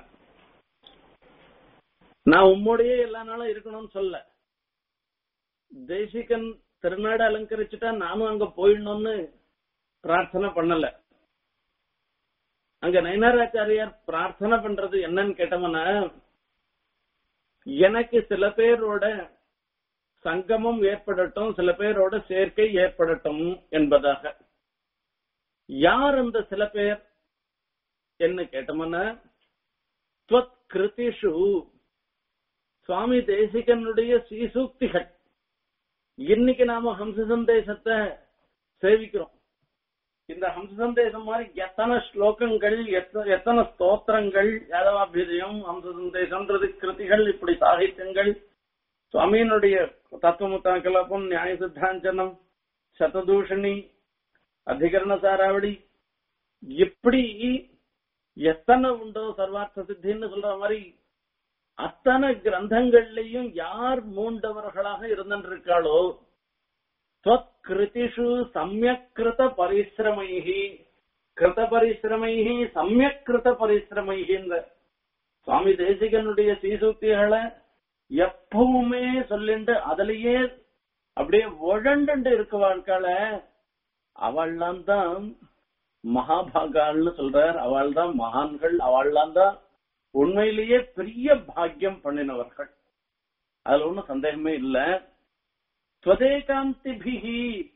நான் உம்மோடையே எல்லா நாளும் இருக்கணும்னு சொல்ல தேசிகன் திருநாடு அலங்கரிச்சுட்டா நானும் அங்க போயிடணும்னு பிரார்த்தனை பண்ணல அங்க நயனாராச்சாரியார் பிரார்த்தனை பண்றது என்னன்னு கேட்டோம்னா எனக்கு சில பேரோட சங்கமம் ஏற்படட்டும் சில பேரோட சேர்க்கை ஏற்படட்டும் என்பதாக யார் அந்த சில பேர் என்ன கேட்டோம்னா துவத் கிருதிஷு சுவாமி தேசிகனுடைய சீசூக்திகள் இன்னைக்கு நாம ஹம்ச சந்தேசத்தை சேவிக்கிறோம் இந்த ஹம்ச சந்தேசம் மாதிரி எத்தனை ஸ்லோகங்கள் எத்த- எத்தனை ஸ்தோத்திரங்கள் யாதவாபிதயம் ஹம்ச சந்தேசம்ன்றது கிருதிகள் இப்படி சாகித்யங்கள் சுவாமியினுடைய தத்துவமுத்தா கலப்பம் நியாய சித்தாஞ்சனம் சததூஷணி அதிகரண சாராவடி இப்படி எத்தனை உண்டோ சர்வார்த்த சித்தின்னு சொல்ற மாதிரி அத்தனை கிரந்தங்கள்லயும் யார் மூண்டவர்களாக இருந்திருக்காளோ त्वत्कृतिषु सम्यक्कृत परिश्रमैः கிருத பரிசிரமைஹ சமயக் கிருத பரிசிரமைஹ இந்த சுவாமி தேசிகனுடைய சீசூக்திகளை எப்பவுமே சொல்லிண்டு அதுலயே அப்படியே உழண்டு இருக்க வாழ்க்கால அவள்லாம் தான் மகாபாகால்னு சொல்றார் அவள் தான் மகான்கள் அவள்லாம் தான் உண்மையிலேயே பெரிய பாக்கியம் பண்ணினவர்கள் அதுல ஒண்ணும் சந்தேகமே இல்லை துவதேகாந்திபிகி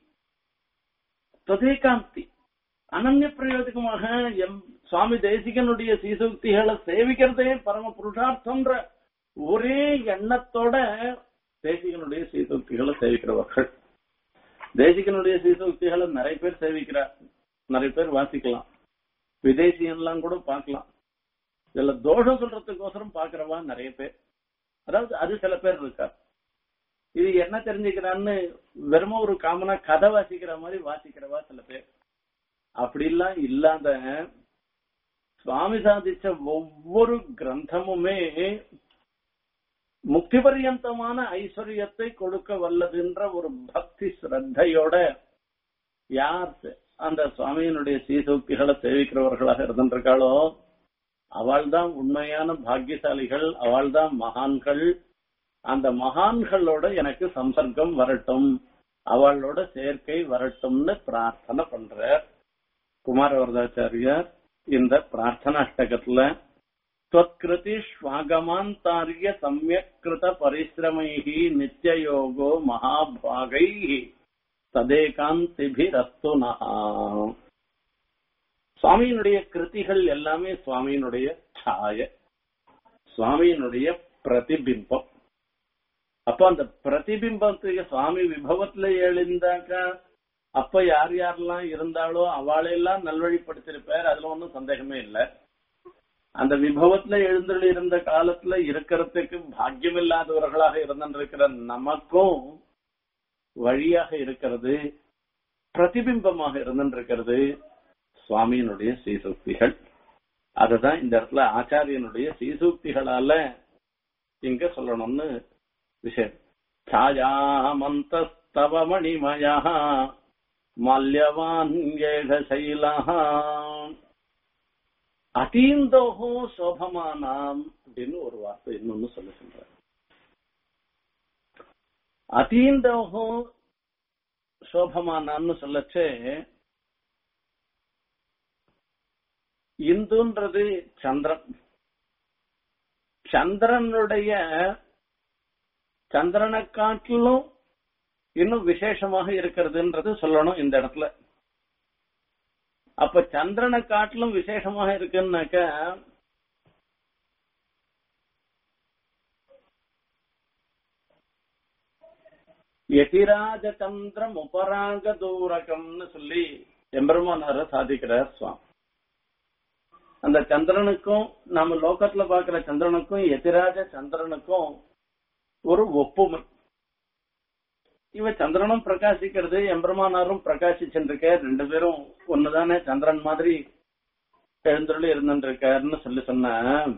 துவதேகாந்தி அனன்ய பிரயோஜகமாக எம் சுவாமி தேசிகனுடைய சீசூக்திகளை சேவிக்கிறதே பரம புருஷார்த்தம்ன்ற ஒரே எண்ணத்தோட தேசிகனுடைய சீசூக்திகளை சேவிக்கிறவர்கள் தேசிகனுடைய சீசூக்திகளை நிறைய பேர் சேவிக்கிறார் நிறைய பேர் வாசிக்கலாம் விதேசியன்லாம் கூட பார்க்கலாம் இதுல தோஷம் சொல்றதுக்கோசரம் பாக்குறவா நிறைய பேர் அதாவது அது சில பேர் இருக்கா இது என்ன தெரிஞ்சுக்கிறான்னு வெறும ஒரு காமனா கதை வாசிக்கிற மாதிரி வாசிக்கிறவா சில பேர் அப்படிலாம் இல்லாத சுவாமி சாதிச்ச ஒவ்வொரு கிரந்தமுமே முக்தி பரியந்தமான ஐஸ்வர்யத்தை கொடுக்க வல்லதுன்ற ஒரு பக்தி ஸ்ரத்தையோட யார் அந்த சுவாமியினுடைய சீசூக்திகளை சேவிக்கிறவர்களாக இருந்திருக்காளோ அவள்தான் உண்மையான பாக்கியசாலிகள் அவள்தான் மகான்கள் அந்த மகான்களோட எனக்கு சம்பர்க்கம் வரட்டும் அவளோட சேர்க்கை வரட்டும்னு பிரார்த்தனை பண்ற குமாரவரதாச்சாரியார் இந்த பிரார்த்தனா அஷ்டகத்துல त्वत्कृति श्वागमान्तार्य सम्यक् कृत परिश्रमैः नित्ययोगो महाभागैः ததேகாந்திபிரஸ்து நகா சுவாமியினுடைய கிருதிகள் எல்லாமே சுவாமியினுடைய சாய சுவாமியினுடைய பிரதிபிம்பம் அப்ப அந்த பிரதிபிம்பத்துக்கு சுவாமி விபவத்துல எழுந்தாக்கா அப்ப யார் யாரெல்லாம் இருந்தாலோ அவளையெல்லாம் நல்வழிப்படுத்திருப்பார் அதுல ஒன்றும் சந்தேகமே இல்லை அந்த விபவத்துல எழுந்தருள் இருந்த காலத்துல இருக்கிறதுக்கு பாக்கியம் இல்லாதவர்களாக இருந்திருக்கிற நமக்கும் வழியாக இருக்கிறது பிரதிபிம்பமாக இருந்திருக்கிறது சுவாமியினுடைய ஸ்ரீசூக்திகள் அதுதான் இந்த இடத்துல ஆச்சாரியனுடைய ஸ்ரீசூக்திகளால இங்க சொல்லணும்னு விஷயம் छायामन्तस्तव मणिमयः माल्यवान् येघशैलः அதீந்தோகோ சோபமானாம் அப்படின்னு ஒரு வார்த்தை இன்னொன்னு சொல்ல சொல்ற அதீந்தோகோ சோபமானான்னு சொல்லச்சே இந்துன்றது சந்திரன் சந்திரனுடைய சந்திரனை காட்டிலும் இன்னும் விசேஷமாக இருக்கிறதுன்றது சொல்லணும் இந்த இடத்துல அப்ப சந்திரனை காட்டிலும் விசேஷமாக இருக்குன்னாக்க யதிராஜ சந்திரம் உபராக தூரகம்னு சொல்லி எம்பெருமானார சாதிக்கிறார் சுவாமி அந்த சந்திரனுக்கும் நம்ம லோகத்துல பாக்குற சந்திரனுக்கும் எதிராஜ சந்திரனுக்கும் ஒரு ஒப்புமை இவ சந்திரனும் பிரகாசிக்கிறது எம்பெருமானாரும் பிரகாசிச்சுருக்க ரெண்டு பேரும் ஒண்ணுதானே சந்திரன் மாதிரி எழுந்தருளி இருந்துருக்காருன்னு சொல்லி சொன்ன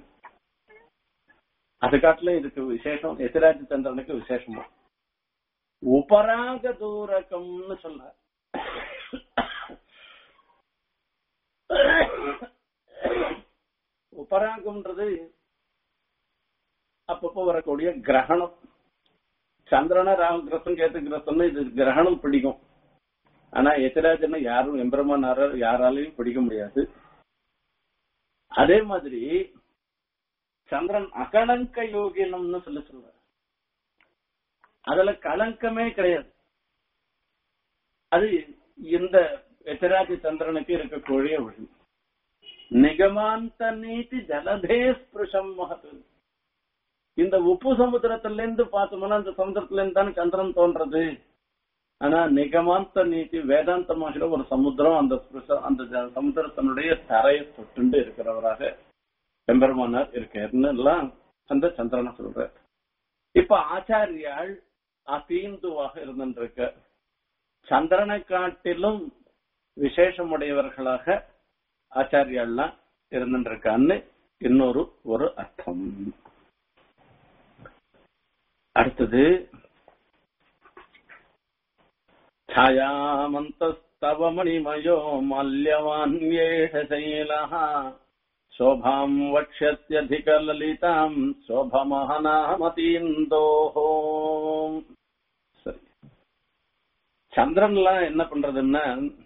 அது காட்டிலும் இதுக்கு விசேஷம் எதிராஜ சந்திரனுக்கு விசேஷமா உபராக தூரகம்னு சொல்ல உபராகம்ன்றது அப்பப்போ வரக்கூடிய கிரகணம் சந்திரன ராமகிரசன் கேத்து கிரசன் இது கிரகணம் பிடிக்கும் ஆனா எத்திராஜனை யாரும் எம்பெருமானார யாராலையும் பிடிக்க முடியாது அதே மாதிரி சந்திரன் அகலங்க யோகினம்னு சொல்லி சொல்ற அதுல கலங்கமே கிடையாது அது இந்த எத்திராஜ சந்திரனுக்கு இருக்கக்கூடிய வழி நிகமாந்த நீதி ஜலதே ஸ்பிருஷம் மகத்து இந்த உப்பு சமுத்திரத்துல இருந்து பார்த்தோம்னா அந்த சமுத்திரத்துல இருந்து தானே சந்திரன் தோன்றது ஆனா நிகமாந்த நீதி வேதாந்தமாகிற ஒரு சமுத்திரம் அந்த அந்த சமுத்திரத்தினுடைய தரையை தொட்டுண்டு இருக்கிறவராக எம்பெருமானார் இருக்காருன்னு எல்லாம் அந்த சந்திரனை சொல்ற இப்ப ஆச்சாரியால் அதீந்துவாக இருந்திருக்க சந்திரனை காட்டிலும் விசேஷமுடையவர்களாக ஆச்சாரியாள்லாம் இருந்துருக்கான்னு இன்னொரு ஒரு அர்த்தம் அடுத்தது छायामन्तस्तव मणिमयो माल्यवान्येष शैलः शोभाम् वक्ष्यत्यधिकललिताम् शोभमहनामतीन्दोः சரி சந்திரன்லாம் என்ன பண்றதுன்னா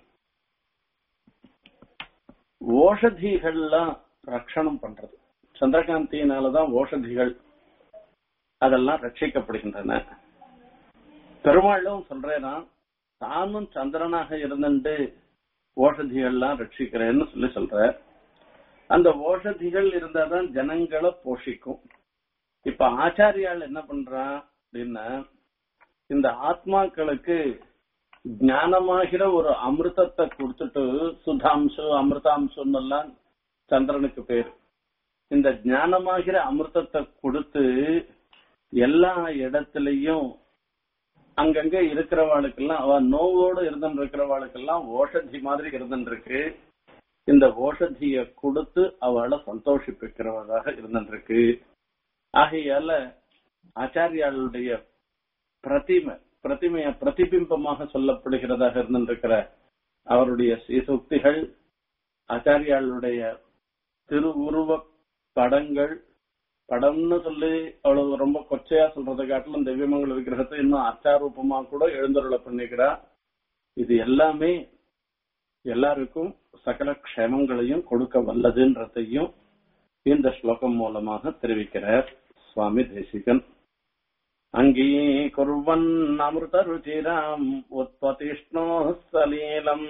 ஓஷதிகள்லாம் ரட்சணம் பண்றது சந்திரகாந்தியினாலதான் ஓஷதிகள் அதெல்லாம் ரட்சிக்கப்படுகின்றன பெருமாளும் சொல்றேனா தானும் சந்திரனாக இருந்துட்டு ஓஷதிகள்லாம் ரட்சிக்கிறேன்னு சொல்லி சொல்ற அந்த ஓஷதிகள் இருந்தாதான் ஜனங்களை போஷிக்கும் இப்ப ஆச்சாரியால் என்ன பண்றான் அப்படின்னா இந்த ஆத்மாக்களுக்கு ஞானமாகிற ஒரு அமிர்தத்தை கொடுத்துட்டு சுதாம்சு அமிர்தாம்சம் எல்லாம் சந்திரனுக்கு பேர் இந்த ஞானமாகிற அமிர்தத்தை கொடுத்து எல்லா இடத்துலயும் அங்கங்க இருக்கிறவாளுக்கெல்லாம் அவ நோவோடு இருந்துட்டு இருக்கிறவாளுக்கெல்லாம் ஓஷதி மாதிரி இருந்துட்டு இருக்கு இந்த ஓஷதிய கொடுத்து அவளை சந்தோஷிப்பிக்கிறவதாக இருந்துட்டு இருக்கு ஆகையால ஆச்சாரியாளுடைய பிரதிமை பிரதிமைய பிரதிபிம்பமாக சொல்லப்படுகிறதாக இருந்திருக்கிற அவருடைய சீசூக்திகள் ஆச்சாரியாளுடைய திரு உருவ படங்கள் படம்னு சொல்லி அவ்வளவு ரொம்ப கொச்சையா சொல்றதை காட்டிலும் திவ்யமங்கல விக்கிரகத்தை இன்னும் அச்சாரூபமா கூட எழுந்தருளை பண்ணிக்கிறா இது எல்லாமே எல்லாருக்கும் சகல க்ஷேமங்களையும் கொடுக்க வல்லதுன்றதையும் இந்த ஸ்லோகம் மூலமாக தெரிவிக்கிறார் சுவாமி தேசிகன் அங்கீகுர்வன் அமிர்த ருச்சிராம் உத்பதிஷ்ணோ சலீலம்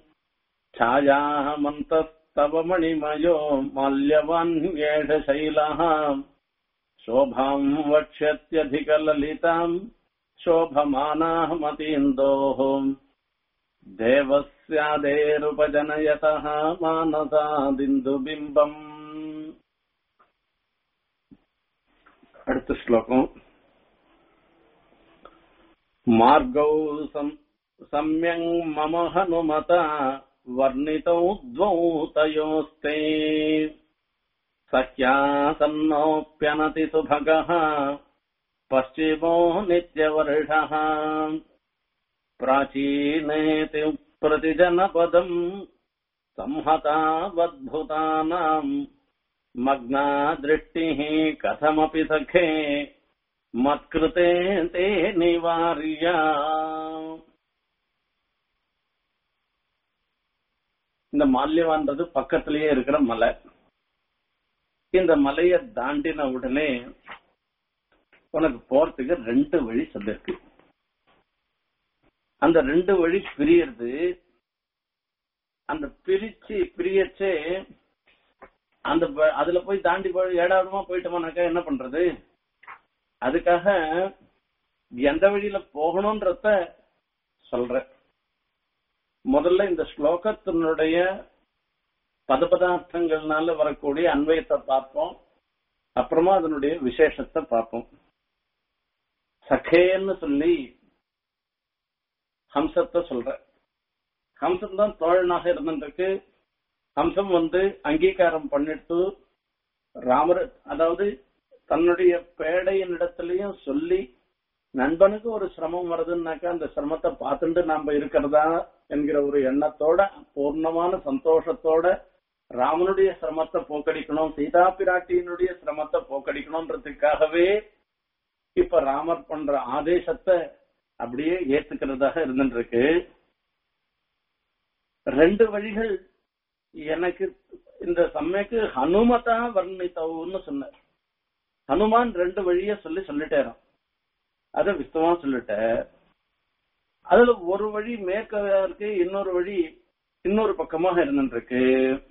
छायामन्तस्तव मणिमयो माल्यवान् येषशैलः शोभाम् वक्ष्यत्यधिकललिताम् शोभमानाः मतीन्दोः देवस्यादेरुपजनयतः मानसादिन्दुबिम्बम् அடுத்த ஸ்லோகம் மார்கௌ सम्यङ् मम हनुमता वर्णितौ द्वौ तयोस्ते सख्यासन्नोऽप्यनति सुभगः पश्चिमो नित्यवर्षः प्राचीनेति प्रतिजनपदम् संहतावद्भुतानाम् मग्ना दृष्टिः कथमपि सखे मत्कृते ते निवार्या இந்த மால்யவான்றது பக்கத்திலேயே இருக்கிற மலை இந்த மலைய தாண்டின உடனே உனக்கு போறதுக்கு ரெண்டு வழி சொல்லிருக்கு அந்த ரெண்டு வழி பிரியறது அந்த பிரிச்சு பிரியச்சே அந்த ப- அதுல போய் தாண்டி போய் ஏடாவிடமா போயிட்டோம்னாக்கா என்ன பண்றது அதுக்காக எந்த வழியில போகணும்ன்றத சொல்றேன் முதல்ல இந்த ஸ்லோகத்தினுடைய பதபதார்த்தங்கள்னால வரக்கூடிய அன்வயத்தை பார்ப்போம் அப்புறமா அதனுடைய விசேஷத்தை பார்ப்போம் சகேன்னு சொல்லி ஹம்சத்தை சொல்ற ஹம்சம் தான் தோழனாக இருந்துருக்கு ஹம்சம் வந்து அங்கீகாரம் பண்ணிட்டு ராமர் அதாவது தன்னுடைய பேடையின் இடத்துலயும் சொல்லி நண்பனுக்கு ஒரு சிரமம் வருதுன்னாக்கா அந்த சிரமத்தை பார்த்துட்டு நாம இருக்கிறதா என்கிற ஒரு எண்ணத்தோட பூர்ணமான சந்தோஷத்தோட ராமனுடைய சிரமத்தை போக்கடிக்கணும் சீதா பிராட்டியினுடைய சிரமத்தை போக்கடிக்கணும்ன்றதுக்காகவே இப்ப ராமர் பண்ற ஆதேசத்தை அப்படியே ஏத்துக்கிறதாக இருந்துட்டு இருக்கு ரெண்டு வழிகள் எனக்கு இந்த சமயக்கு ஹனுமதா வர்ணித்தவுன்னு சொன்னார் ஹனுமான் ரெண்டு வழிய சொல்லி சொல்லிட்டேராம் அத விஸ்தமா சொல்லிட்டேன் அதுல ஒரு வழி மேற்கா இருக்கு இன்னொரு வழி இன்னொரு பக்கமாக இருந்துருக்கு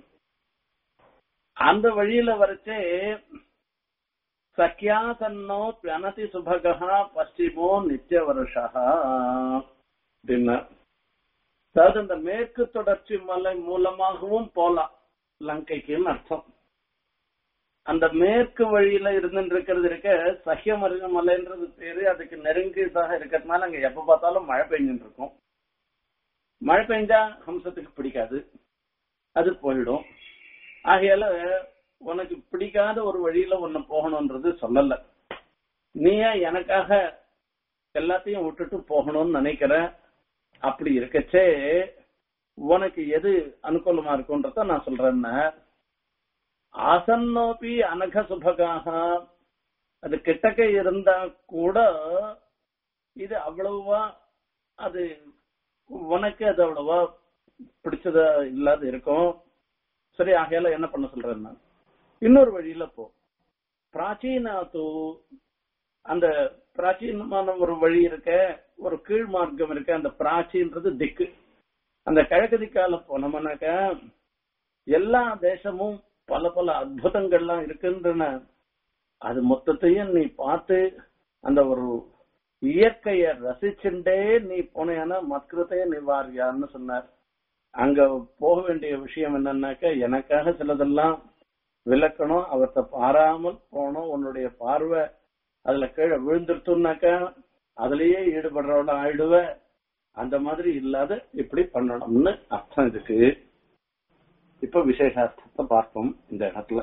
அந்த வழியில வரைச்சே சக்கியா தன்னோ பிரணதி சுபகா பশ্চিமோ நித்திய வருஷா அப்படின்னா அதாவது இந்த மேற்கு தொடர்ச்சி மலை மூலமாகவும் போலாம் லங்கைக்குன்னு அர்த்தம் அந்த மேற்கு வழியில இருந்துட்டு இருக்கிறது இருக்க சஹ்யமருக மலைன்றது பேரு அதுக்கு நெருங்கியதாக இருக்கிறதுனால அங்க எப்ப பார்த்தாலும் மழை பெஞ்சுட்டு இருக்கும் மழை பெஞ்சா ஹம்சத்துக்கு பிடிக்காது அது போயிடும் ஆகையால உனக்கு பிடிக்காத ஒரு வழியில ஒன்னு போகணும்ன்றது சொல்லல நீயா எனக்காக எல்லாத்தையும் விட்டுட்டு போகணும்னு நினைக்கிற அப்படி இருக்கச்சே உனக்கு எது அனுகூலமா இருக்கும்ன்றத நான் சொல்றேன்னா ஆசன்னோபி அனக சுபகாக அது கிட்டக்க இருந்தா கூட இது அவ்வளவா அது உனக்கு அது அவ்வளவா பிடிச்சதா இல்லாத இருக்கும் சரி ஆகையால என்ன பண்ண சொல்றேன்னா இன்னொரு வழியில போ பிராச்சீனாத்து அந்த பிராச்சீனமான ஒரு வழி இருக்க ஒரு கீழ் மார்க்கம் இருக்க அந்த பிராச்சின்றது திக்கு அந்த கிழக்கு திக்கால போனோம்னாக்க எல்லா தேசமும் பல பல அற்புதங்கள்லாம் இருக்குன்றன அது மொத்தத்தையும் நீ பார்த்து அந்த ஒரு இயற்கைய ரசிச்சுட்டே நீ போனேன்னா மத்கிருத்தைய நிவாரியான்னு சொன்னார் அங்க போக வேண்டிய விஷயம் என்னன்னாக்க எனக்காக சிலதெல்லாம் விளக்கணும் அவர்த்த பாராமல் போனோம் உன்னுடைய பார்வை அதுல கீழே விழுந்துருத்துனாக்கா அதுலயே ஈடுபடுறவள ஆயிடுவ அந்த மாதிரி இல்லாத இப்படி பண்ணணும்னு அர்த்தம் இதுக்கு இப்ப விசேஷார்த்தத்தை பார்ப்போம் இந்த இடத்துல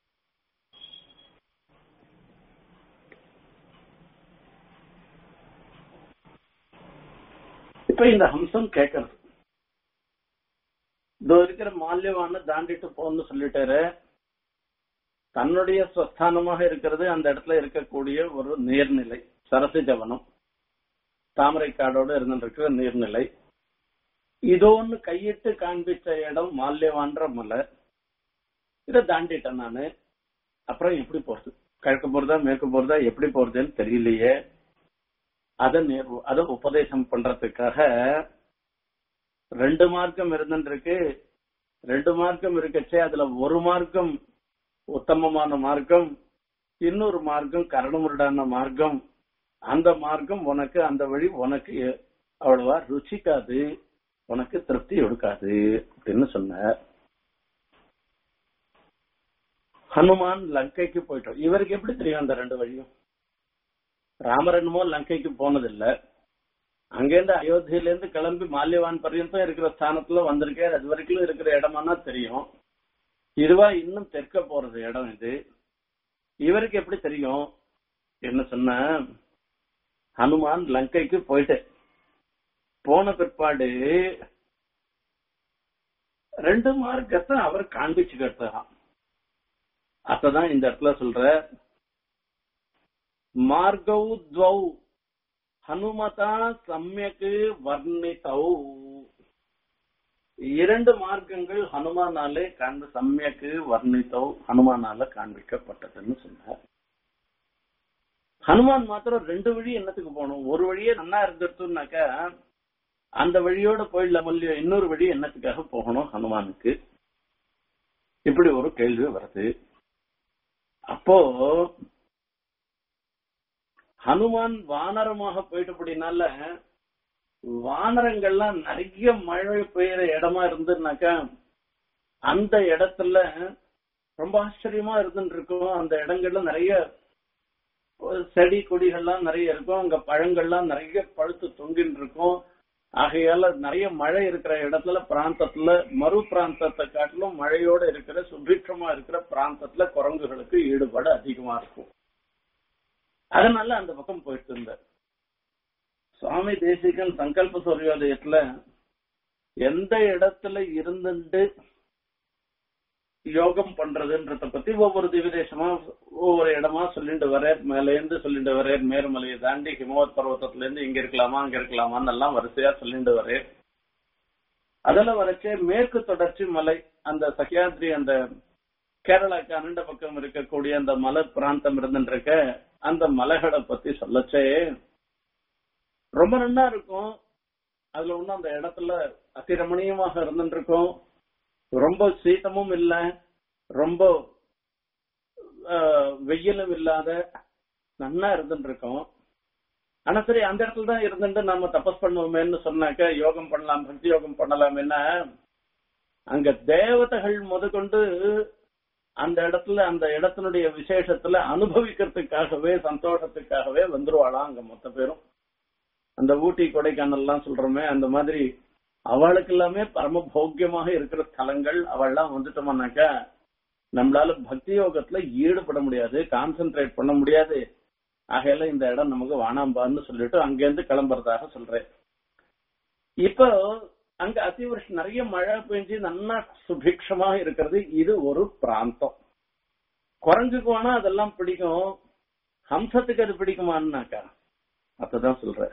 இப்ப இந்த ஹம்சம் கேட்கறது இதோ இருக்கிற மால்யவான தாண்டிட்டு போன்னு சொல்லிட்டாரு தன்னுடைய ஸ்வஸ்தானமாக இருக்கிறது அந்த இடத்துல இருக்கக்கூடிய ஒரு நீர்நிலை சரசிஜ வனம் தாமரை காடோடு இருந்துருக்கிற நீர்நிலை இதோ ஒன்னு கையிட்டு காண்பிச்ச இடம் மால்யவான்ற மலை இதை தாண்டிட்டேன் நானு அப்புறம் எப்படி போறது கிழக்கு போறதா மேற்கு போறதா எப்படி போறதுன்னு தெரியலையே அத நேர்- அத உபதேசம் பண்றதுக்காக ரெண்டு மார்க்கம் இருந்துருக்கு ரெண்டு மார்க்கம் இருக்கச்சே அதுல ஒரு மார்க்கம் உத்தமமான மார்க்கம் இன்னொரு மார்க்கம் கரடுமுரடான மார்க்கம் அந்த மார்க்கம் உனக்கு அந்த வழி உனக்கு அவ்வளவா ருச்சிக்காது உனக்கு திருப்தி எடுக்காது அப்படின்னு சொன்னார் ஹனுமான் லங்கைக்கு போயிட்டோம் இவருக்கு எப்படி தெரியும் அந்த ரெண்டு வழியும் ராமர் என்னமோ லங்கைக்கு போனதில்லை அங்கேருந்து அயோத்தியில இருந்து கிளம்பி மால்யவான் பர்யந்தம் இருக்கிற ஸ்தானத்துல வந்திருக்கேன் அது வரைக்கும் இருக்கிற இடமானா தெரியும் இதுவா இன்னும் தெற்க போறது இடம் இது இவருக்கு எப்படி தெரியும் என்ன சொன்ன ஹனுமான் லங்கைக்கு போயிட்டு போன பிற்பாடு ரெண்டு மார்க்கத்தை அவர் காண்பிச்சுக்கிட்டாராம் அதான் இந்த இடத்துல சொல்ற மார்கௌ துவௌ ஹனுமதா சமயக்கு வர்ணிதௌ இரண்டு மார்க்கங்கள் ஹனுமானாலே காண்ப சமயக்கு வர்ணித்தோ ஹனுமானால காண்பிக்கப்பட்டதுன்னு சொன்னார் ஹனுமான் மாத்திரம் ரெண்டு வழி என்னத்துக்கு போகணும் ஒரு வழியே நன்னா இருந்துட்டுனாக்கா அந்த வழியோட போயிடலாம் இல்லையோ இன்னொரு வழி என்னத்துக்காக போகணும் ஹனுமானுக்கு இப்படி ஒரு கேள்வி வருது அப்போ ஹனுமான் வானரமாக போயிட்டபடினால வானரங்கள்லாம் நிறைய மழை பெய்யற இடமா இருந்துனாக்கா அந்த இடத்துல ரொம்ப ஆச்சரியமா இருந்துட்டு இருக்கும் அந்த இடங்கள்ல நிறைய செடி கொடிகள்லாம் நிறைய இருக்கும் அங்க பழங்கள்லாம் நிறைய பழுத்து தொங்கின்னு இருக்கும் ஆகையால நிறைய மழை இருக்கிற இடத்துல பிராந்தத்துல மறு பிராந்தத்தை காட்டிலும் மழையோட இருக்கிற சுபீட்சமா இருக்கிற பிராந்தத்துல குரங்குகளுக்கு ஈடுபாடு அதிகமா இருக்கும் அதனால அந்த பக்கம் போயிட்டு இருந்தார் சுவாமி தேசிகன் சங்கல்ப சூரியோதயத்துல எந்த இடத்துல இருந்துட்டு யோகம் பண்றதுன்றத பத்தி ஒவ்வொரு திவிதேசமா ஒவ்வொரு இடமா சொல்லிட்டு வர்றார் மேல இருந்து சொல்லிட்டு வர்றார் மேருமலையை தாண்டி ஹிமவத் பர்வத்தத்துல இருந்து இங்க இருக்கலாமா அங்க இருக்கலாமான்னு எல்லாம் வரிசையா சொல்லிட்டு வர்றார் அதுல வரைச்சே மேற்கு தொடர்ச்சி மலை அந்த சஹ்யாத்ரி அந்த கேரளாக்கு அனண்ட பக்கம் இருக்கக்கூடிய அந்த மலை பிராந்தம் இருந்துருக்க அந்த மலைகளை பத்தி சொல்லச்சே ரொம்ப நல்லா இருக்கும் அதுல ஒன்னும் அந்த இடத்துல அதிரமணியமாக இருந்துட்டு இருக்கும் ரொம்ப சீதமும் இல்ல ரொம்ப ஆஹ், வெயிலும் இல்லாத நல்லா இருந்துட்டு இருக்கோம் ஆனா சரி அந்த இடத்துல தான் இருந்துட்டு நம்ம தபஸ் பண்ணுவோமேன்னு சொன்னாக்க யோகம் பண்ணலாம் பக்தி யோகம் பண்ணலாம் என்ன அங்க தேவதைகள் முதற்கொண்டு அந்த இடத்துல அந்த இடத்தினுடைய விசேஷத்துல அனுபவிக்கிறதுக்காகவே சந்தோஷத்துக்காகவே வந்துருவாளாம் அங்க மொத்த பேரும் அந்த ஊட்டி கொடைக்கானல் எல்லாம் சொல்றோமே அந்த மாதிரி அவளுக்கு எல்லாமே பரம போக்கியமாக இருக்கிற ஸ்தலங்கள் அவள்லாம் வந்துட்டோம்னாக்கா நம்மளால பக்தி யோகத்துல ஈடுபட முடியாது கான்சென்ட்ரேட் பண்ண முடியாது ஆகையில இந்த இடம் நமக்கு வானாம்பான்னு சொல்லிட்டு அங்கிருந்து கிளம்புறதாக சொல்றேன் இப்போ அங்க அதிவருஷ் நிறைய மழை பெஞ்சு நல்லா சுபிக்ஷமா இருக்கிறது இது ஒரு பிராந்தம் குரங்குக்கு வேணா அதெல்லாம் பிடிக்கும் ஹம்சத்துக்கு அது பிடிக்குமான்னாக்கா அப்பதான் சொல்ற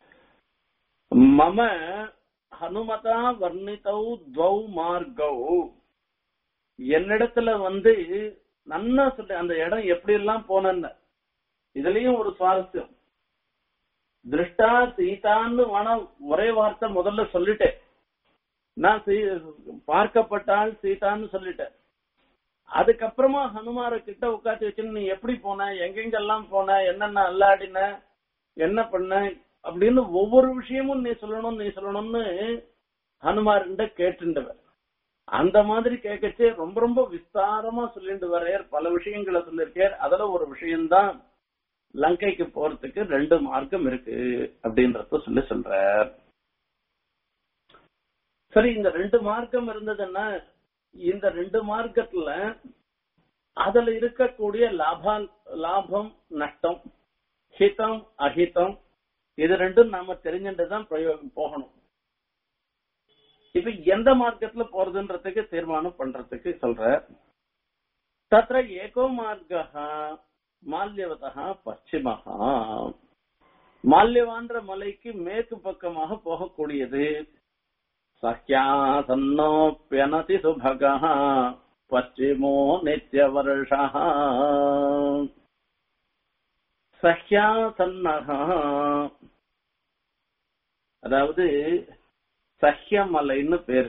மம ஹனுமதா வர்ணிதௌ துவௌ மார்கௌ என்னிடத்துல வந்து நன்னா சொல்லு அந்த இடம் எப்படி எல்லாம் போனேன்னு இதுலயும் ஒரு சுவாரஸ்யம் திருஷ்டா சீதான்னு வேணா ஒரே வார்த்தை முதல்ல சொல்லிட்டேன் நான் சீ- பார்க்கப்பட்டால் சீதான்னு சொல்லிட்டேன் அதுக்கப்புறமா ஹனுமார கிட்ட உட்காந்து வச்சு நீ எப்படி போன எங்கெங்கெல்லாம் போன என்னென்ன அல்லாடின என்ன பண்ண அப்படின்னு ஒவ்வொரு விஷயமும் நீ சொல்லணும் நீ சொல்லணும்னு ஹனுமார்கிட்ட கேட்டுண்டவர் அந்த மாதிரி கேட்கச்சே ரொம்ப ரொம்ப விஸ்தாரமா சொல்லிட்டு வரையர் பல விஷயங்களை சொல்லியிருக்கார் அதுல ஒரு விஷயம்தான் லங்கைக்கு போறதுக்கு ரெண்டு மார்க்கம் இருக்கு அப்படின்றத சொல்லி சொல்றார் சரி இந்த ரெண்டு மார்க்கம் இருந்ததுன்னா இந்த ரெண்டு மார்க்கத்துல அதுல இருக்கக்கூடிய லாபா லாபம் நஷ்டம் ஹிதம் அஹிதம் இது ரெண்டும் நாம தெரிஞ்சுட்டு தான் பிரயோகம் போகணும் இப்ப எந்த மார்க்கத்துல போறதுன்றதுக்கு தீர்மானம் பண்றதுக்கு சொல்ற தத்திர ஏகோ மார்க்கः மால்யவதः பশ্চিமः மால்யவான்ற மலைக்கு மேற்கு பக்கமாக போகக்கூடியது சஹ்யாசன்னோப்பியனதி சுபகः பশ্চিமோ நித்யவர்ஷः சஹ்யாசன்னः அதாவது சஹ்யமலைன்னு பேரு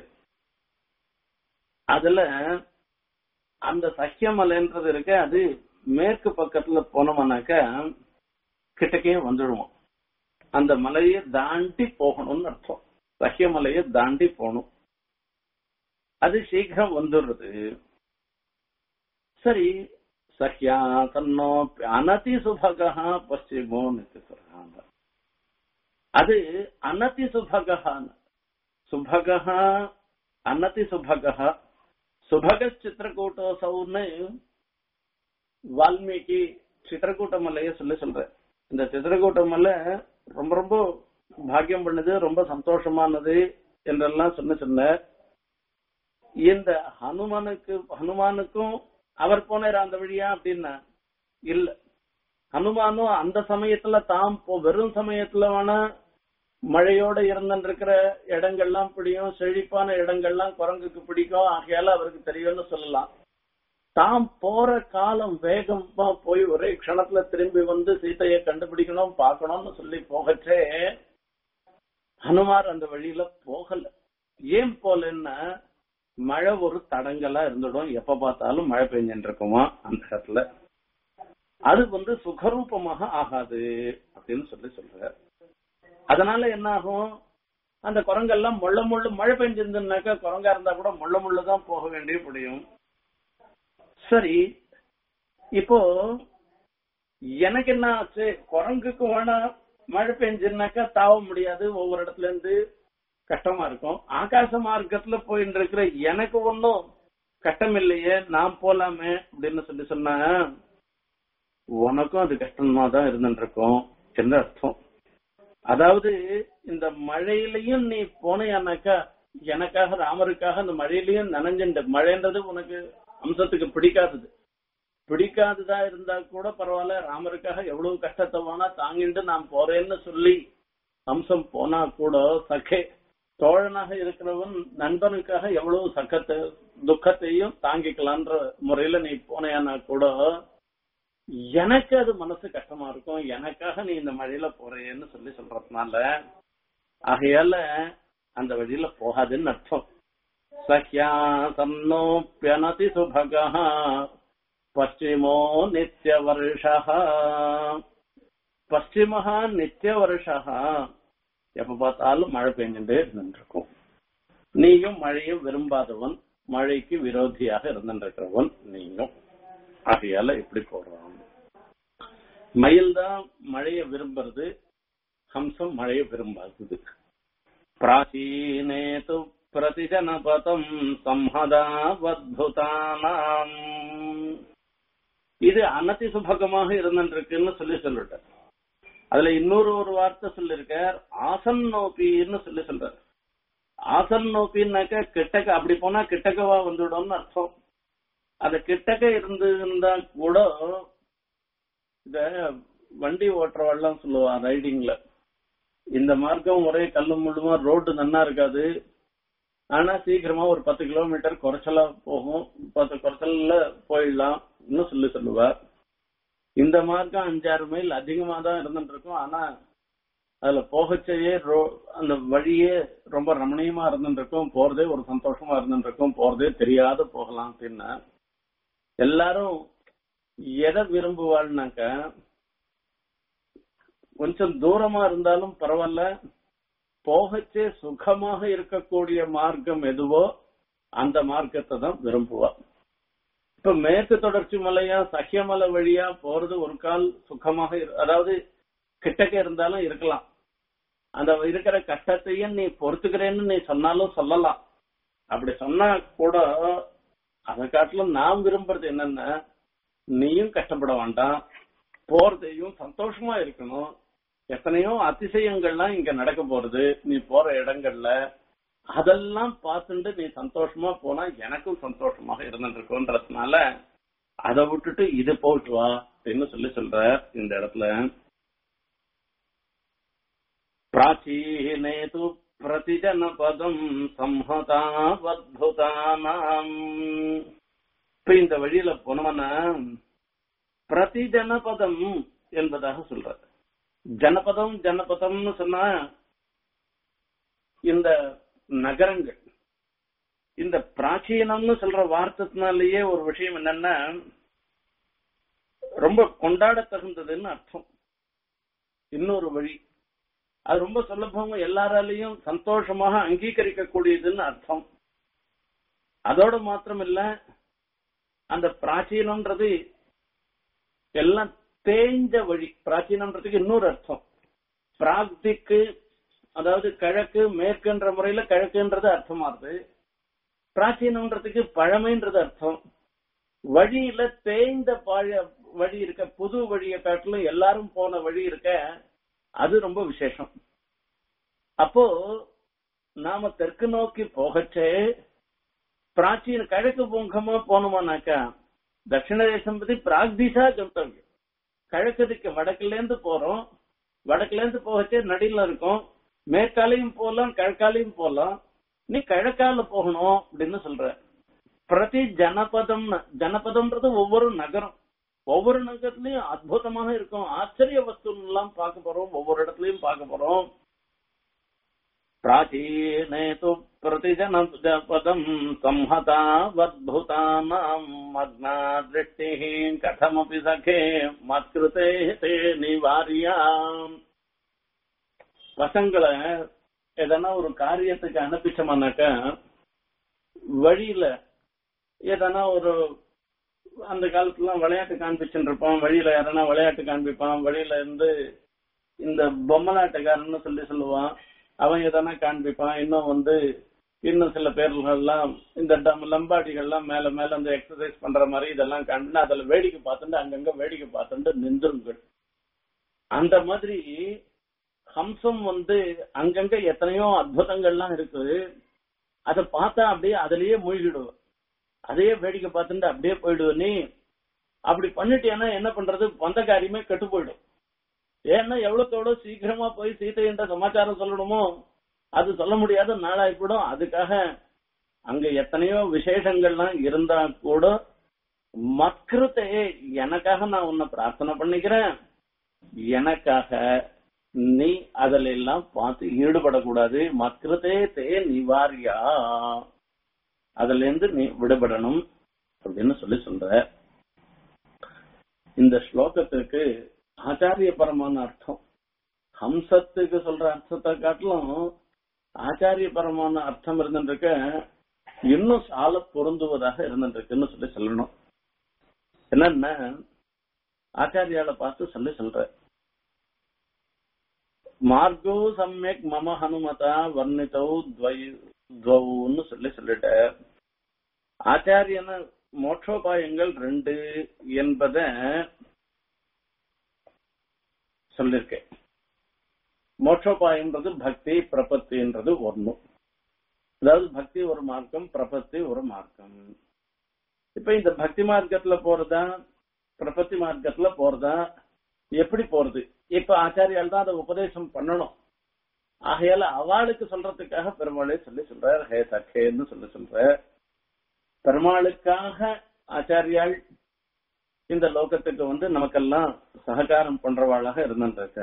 அதுல அந்த சஹ்யமலைன்றது இருக்க அது மேற்கு பக்கத்துல போனோம்னாக்க கிட்டக்கே வந்துடுவோம் அந்த மலையை தாண்டி போகணும்னு அர்த்தம் சஹ்யமலையை தாண்டி போகணும் அது சீக்கிரம் வந்துடுறது சரி சஹ்யா தன்னோ அனதி சுபகா பশ্চিமோ நித்திய அது அனதி சுபகான்னு சுபகா அனதி சுபகா சுபக சித்திரக்கூட்டோசவுன்னு வால்மீகி சித்திரக்கூட்ட மலைய சொல்லி சொல்ற இந்த சித்திரக்கூட்ட மலை ரொம்ப ரொம்ப பாக்கியம் பண்ணது ரொம்ப சந்தோஷமானது என்றெல்லாம் சொன்ன சொன்ன இந்த ஹனுமனுக்கு ஹனுமானுக்கும் அவர் போனார் அந்த வழியா அப்படின்னா இல்ல ஹனுமானும் அந்த சமயத்துல தாம் போ வெறும் சமயத்துல வேணா மழையோட இருந்திருக்கிற இடங்கள்லாம் பிடிக்கும் செழிப்பான இடங்கள்லாம் குரங்குக்கு பிடிக்கும் ஆகையால அவருக்கு தெரியும்னு சொல்லலாம் தாம் போற காலம் வேகமா போய் ஒரே க்ஷணத்துல திரும்பி வந்து சீதையை கண்டுபிடிக்கணும் பார்க்கணும்னு சொல்லி போகச்சே ஹனுமார் அந்த வழியில போகல ஏன் போலன்னா மழை ஒரு தடங்கலா இருந்துடும் எப்ப பார்த்தாலும் மழை பெஞ்சுட்டு இருக்குமா அந்த இடத்துல அது வந்து சுகரூபமாக ஆகாது அப்படின்னு சொல்லி சொல்ற அதனால என்ன ஆகும் அந்த குரங்கெல்லாம் முள்ள முள்ளு மழை பெஞ்சிருந்துனாக்கா குரங்கா இருந்தா கூட முள்ள முள்ளு தான் போக வேண்டிய முடியும் சரி இப்போ எனக்கு என்ன ஆச்சு குரங்குக்கு வேணா மழை பெஞ்சுனாக்கா தாவ முடியாது ஒவ்வொரு இடத்துல இருந்து கஷ்டமா இருக்கும் ஆகாச மார்க்கத்துல போயிட்டு இருக்கிற எனக்கு ஒன்னும் கஷ்டம் இல்லையே நான் போலாமே அப்படின்னு சொல்லி சொன்னா உனக்கும் அது கஷ்டமா தான் இருந்துட்டு இருக்கும் என்று அர்த்தம் அதாவது இந்த மழையிலையும் நீ போனையானாக்கா எனக்காக ராமருக்காக அந்த மழையிலையும் நனைஞ்சுட்ட மழைன்றது உனக்கு அம்சத்துக்கு பிடிக்காதது பிடிக்காததா இருந்தா கூட பரவாயில்ல ராமருக்காக எவ்வளவு கஷ்டத்தை வேணா தாங்கிட்டு நான் போறேன்னு சொல்லி அம்சம் போனா கூட சகே தோழனாக இருக்கிறவன் நண்பனுக்காக எவ்வளவு சக்கத்தை துக்கத்தையும் தாங்கிக்கலான்ற முறையில நீ போனையானா கூட எனக்கு அது மனசு கஷ்டமா இருக்கும் எனக்காக நீ இந்த மழையில போறேன்னு சொல்லி சொல்றதுனால ஆகையால அந்த வழியில போகாதுன்னு அர்த்தம் சஹ்யா சன்னோப்பியனதி சுபகா பশ্চিமோ நித்திய வருஷா பশ্চিமஹா நித்திய வருஷா எப்ப பார்த்தாலும் மழை பெஞ்சுட்டே இருந்துருக்கும் நீயும் மழையும் விரும்பாதவன் மழைக்கு விரோதியாக இருந்துருக்கிறவன் நீயும் ஆகையால இப்படி போடுறான் மயில் தான் மழைய விரும்புறது ஹம்சம் மழைய விரும்பாதது பிராச்சீனேது பிரதிஜனபதம் சம்ஹதாவத்புதானாம் இது அனதி சுபகமாக இருந்துருக்குன்னு சொல்லி சொல்லிட்டார் அதுல இன்னொரு ஒரு வார்த்தை சொல்லிருக்கார் ஆசன் நோப்பின்னு சொல்லி சொல்றார் ஆசன் நோப்பின்னாக்க கிட்டக்க அப்படி போனா கிட்டக்கவா வந்துடும்னு அர்த்தம் அது கிட்டக்க இருந்திருந்தா கூட இத வண்டி ஓட்டுறவாள்லாம் சொல்லுவா ரைடிங்ல இந்த மார்க்கம் ஒரே கல்லு முள்ளுமா ரோடு நன்னா இருக்காது ஆனா சீக்கிரமா ஒரு பத்து கிலோமீட்டர் குறைச்சலா போகும் பத்து குறைச்சல்ல போயிடலாம் இன்னும் சொல்லி சொல்லுவார் இந்த மார்க்கம் அஞ்சாறு மைல் அதிகமா தான் இருந்துட்டு இருக்கும் ஆனா அதுல போகச்சேயே ரோ அந்த வழியே ரொம்ப ரமணீயமா இருந்துட்டு இருக்கும் போறதே ஒரு சந்தோஷமா இருந்துட்டு இருக்கும் போறதே தெரியாத போகலாம் அப்படின்னா எல்லாரும் எதை விரும்புவாள்னாக்க கொஞ்சம் தூரமா இருந்தாலும் பரவாயில்ல போகச்சே சுகமாக இருக்கக்கூடிய மார்க்கம் எதுவோ அந்த மார்க்கத்தை தான் விரும்புவா இப்ப மேற்கு தொடர்ச்சி மலையா சஹ்யமலை வழியா போறது ஒரு கால் சுகமாக இரு- அதாவது கிட்டக்க இருந்தாலும் இருக்கலாம் அந்த இருக்கிற கஷ்டத்தையும் நீ பொறுத்துக்கிறேன்னு நீ சொன்னாலும் சொல்லலாம் அப்படி சொன்னா கூட அதை காட்டிலும் நாம் விரும்புறது என்னன்னா நீயும் கஷ்டப்பட வேண்டாம் போறதையும் சந்தோஷமா இருக்கணும் எத்தனையோ அதிசயங்கள்லாம் இங்க நடக்க போறது நீ போற இடங்கள்ல அதெல்லாம் பார்த்துட்டு நீ சந்தோஷமா போனா எனக்கும் சந்தோஷமாக இருந்துருக்குன்றதுனால அதை விட்டுட்டு இது போட்டு வா அப்படின்னு சொல்லி சொல்ற இந்த இடத்துல பிராச்சீனே து பிரதிஜனபதம் சம்ஹதாவத்புதானாம் இப்ப இந்த வழியில போனவனா பிரதிஜனபதம் என்பதாக சொல்ற ஜனபதம் ஜனபதம்னு சொன்னா இந்த நகரங்கள் இந்த பிராச்சீனம்னு சொல்ற வார்த்தத்தினாலேயே ஒரு விஷயம் என்னன்னா ரொம்ப கொண்டாட தகுந்ததுன்னு அர்த்தம் இன்னொரு வழி அது ரொம்ப சுலபமா எல்லாராலையும் சந்தோஷமாக அங்கீகரிக்கக்கூடியதுன்னு அர்த்தம் அதோட மாத்திரம் இல்ல அந்த பிராச்சீனம்ன்றது எல்லாம் தேஞ்ச வழி பிராச்சீனம்ன்றதுக்கு இன்னொரு அர்த்தம் பிராக்திக்கு அதாவது கிழக்கு மேற்குன்ற முறையில கிழக்குன்றது அர்த்தமாகுது பிராச்சீனம்ன்றதுக்கு பழமைன்றது அர்த்தம் வழியில தேய்ந்த பழ வழி இருக்க புது வழியை காட்டிலும் எல்லாரும் போன வழி இருக்க அது ரொம்ப விசேஷம் அப்போ நாம தெற்கு நோக்கி போகச்சே பிராச்சீன கிழக்கு முகமா போனோமானாக்கா தட்சிண தேசம் பத்தி பிராக்திசா கந்தவியம் கிழக்கு திக்கு வடக்குல இருந்து போறோம் வடக்குல இருந்து போகச்சே நடில இருக்கும் மேற்காலையும் போகலாம் கிழக்காலையும் போகலாம் நீ கிழக்கால போகணும் அப்படின்னு சொல்ற பிரதி ஜனபதம் ஜனபதம்ன்றது ஒவ்வொரு நகரம் ஒவ்வொரு நகரத்திலயும் அற்புதமாக இருக்கும் ஆச்சரிய வஸ்து எல்லாம் பார்க்க போறோம் ஒவ்வொரு இடத்துலயும் பார்க்க போறோம் பிராச்சீனே து பிரதிஜனபதம் சம்ஹதாவத்புதானாம் மக்னா திருஷ்டி கதமபி சகே மத்கிருதே தே நிவாரியாம் பசங்களை எதனா ஒரு காரியத்துக்கு அனுப்பிச்சோம்னாக்கா வழியில எதனா ஒரு அந்த காலத்துல விளையாட்டு காண்பிச்சுட்டு இருப்பான் வழியில யாரனா விளையாட்டு காண்பிப்பான் வழியில இருந்து இந்த பொம்மலாட்டுக்காரன்னு சொல்லி சொல்லுவான் அவன் எதனா காண்பிப்பான் இன்னும் வந்து இன்னும் சில பேர்கள்லாம் இந்த டம் லம்பாடிகள்லாம் மேல மேல அந்த எக்ஸசைஸ் பண்ற மாதிரி இதெல்லாம் காண்பினா அதுல வேடிக்கை பார்த்துட்டு அங்கங்க வேடிக்கை பார்த்துட்டு நின்றுங்கள் அந்த மாதிரி ஹம்சம் வந்து அங்கங்க எத்தனையோ அற்புதங்கள்லாம் இருக்குது அதை பார்த்தா அப்படியே அதுலயே மூழ்கிடுவோம் அதையே வேடிக்கை பார்த்துட்டு அப்படியே போயிடுவோம் நீ அப்படி பண்ணிட்டேன்னா என்ன பண்றது வந்த காரியமே கெட்டு போயிடும் ஏன்னா எவ்வளவுக்கு எவ்வளவு சீக்கிரமா போய் சீதை என்ற சமாச்சாரம் சொல்லணுமோ அது சொல்ல முடியாத நாளாயிப்படும் அதுக்காக அங்க எத்தனையோ விசேஷங்கள்லாம் இருந்தா கூட மக்கிருத்தே எனக்காக நான் உன்னை பிரார்த்தனை பண்ணிக்கிறேன் எனக்காக நீ அதுல எல்லாம் பார்த்து ஈடுபடக்கூடாது மக்கிருத்தே தே நிவாரியா அதுல இருந்து நீ விடுபடணும் அப்படின்னு சொல்லி சொல்ற இந்த ஸ்லோகத்துக்கு ஆச்சாரியபரமான அர்த்தம் ஹம்சத்துக்கு சொல்ற அர்த்தத்தை காட்டிலும் ஆச்சாரியபரமான அர்த்தம் இருந்துருக்க இன்னும் சால பொருந்துவதாக இருந்துருக்குன்னு சொல்லி சொல்லணும் என்னன்னா ஆச்சாரியால பார்த்து சொல்லி சொல்ற மார்கோ சமயக் மம ஹனுமதா வர்ணிதௌ துவவுன்னு சொல்லி சொல்லிட்ட ஆச்சாரியன மோட்சோபாயங்கள் ரெண்டு என்பத சொல்லிருக்கேன் மோட்சோபாயம்ன்றது பக்தி பிரபத்தின்றது ஒண்ணு அதாவது பக்தி ஒரு மார்க்கம் பிரபத்தி ஒரு மார்க்கம் இப்ப இந்த பக்தி மார்க்கத்துல போறதா பிரபத்தி மார்க்கத்துல போறதா எப்படி போறது இப்ப ஆச்சாரியால் தான் அதை உபதேசம் பண்ணணும் ஆகையால அவளுக்கு சொல்றதுக்காக பெருமாளே சொல்லி சொல்றார் ஹே சখேன்னு சொல்லி சொல்ற பெருமாளுக்காக ஆச்சாரியால் இந்த லோகத்துக்கு வந்து நமக்கெல்லாம் சககாரம் பண்றவாளாக இருந்துருக்க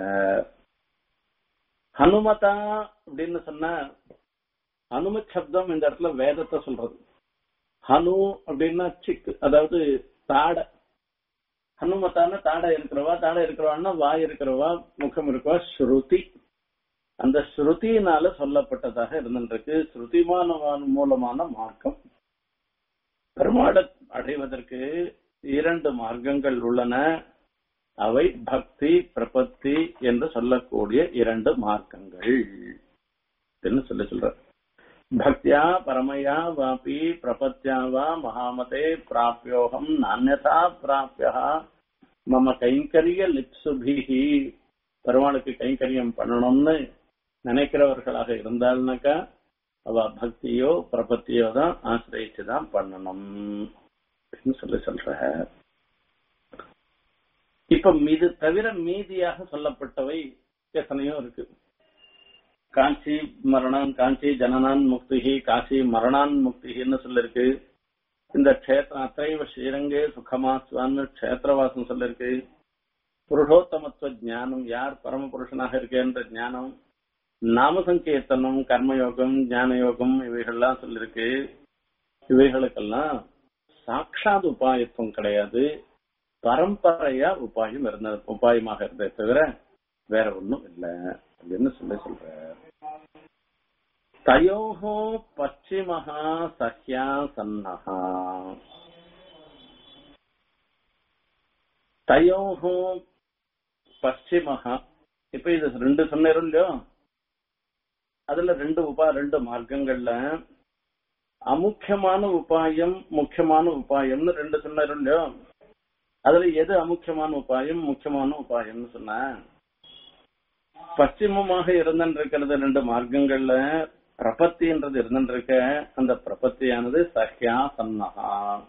ஹனுமதா அப்படின்னு சொன்னா ஹனுமத் சப்தம் இந்த இடத்துல வேதத்தை சொல்றது ஹனு அப்படின்னா சிக் அதாவது தாடை ஹனுமத்தான தாடை இருக்கிறவா தாடை இருக்கிறவான்னா வாய் இருக்கிறவா முகம் இருக்கவா ஸ்ருதி அந்த ஸ்ருதியினால சொல்லப்பட்டதாக இருந்திருக்கு ஸ்ருதிமான மூலமான மார்க்கம் பெருமாளை அடைவதற்கு இரண்டு மார்க்கங்கள் உள்ளன அவை பக்தி பிரபத்தி என்று சொல்லக்கூடிய இரண்டு மார்க்கங்கள் என்று சொல்லி சொல்ற பக்தியா பரமயா வாபி பிரபத்யா வா மகாமதே பிராபியோகம் நானியதா பிராபியா மம கைங்கரிய லிப்சுபிஹி பெருமாளுக்கு கைங்கரியம் பண்ணணும்னு நினைக்கிறவர்களாக இருந்தாள்னாக்கா அவ பக்தியோ பிரபத்தியோ தான் ஆசிரியச்சு தான் பண்ணணும் அப்படின்னு சொல்லி சொல்ற இப்ப இது தவிர மீதியாக சொல்லப்பட்டவை எத்தனையோ இருக்கு காஞ்சி மரணம் காஞ்சி ஜனனான் முக்திகி காசி மரணான் முக்திகின்னு சொல்லிருக்கு இந்த க்ஷேத்திரம் அத்தைவ ஸ்ரீரங்கே சுகமாஸ்வான்னு க்ஷேத்திரவாசம் சொல்லிருக்கு புருஷோத்தமத்துவ ஞானம் யார் பரம புருஷனாக இருக்கேன்ற ஞானம் நாம சங்கீர்த்தனம் கர்மயோகம் ஞான யோகம் இவைகள்லாம் சொல்லிருக்கு இவைகளுக்கெல்லாம் சாட்சாத் உபாயத்துவம் கிடையாது பரம்பரையா உபாயம் இருந்த உபாயமாக இருந்தே தவிர வேற ஒண்ணும் இல்ல அப்படின்னு சொல்லி சொல்ற தயோஹோ பச்சிமஹா சஹ்யா சன்னஹா தயோஹோ பச்சிமஹா இப்ப இது ரெண்டு சொன்னேரும் இல்லையோ அதுல ரெண்டு உபா ரெண்டு மார்க்கங்கள்ல அமுக்கியமான உபாயம் முக்கியமான உபாயம்னு ரெண்டு சொன்னாரும் இல்லையோ அதுல எது அமுக்கியமான உபாயம் முக்கியமான உபாயம்னு சொன்ன பশ্চিமமாக இருந்திருக்கிறது ரெண்டு மார்க்கங்கள்ல பிரபத்தின்றது இருந்திருக்க அந்த பிரபத்தியானது சஹ்யா சன்னஹா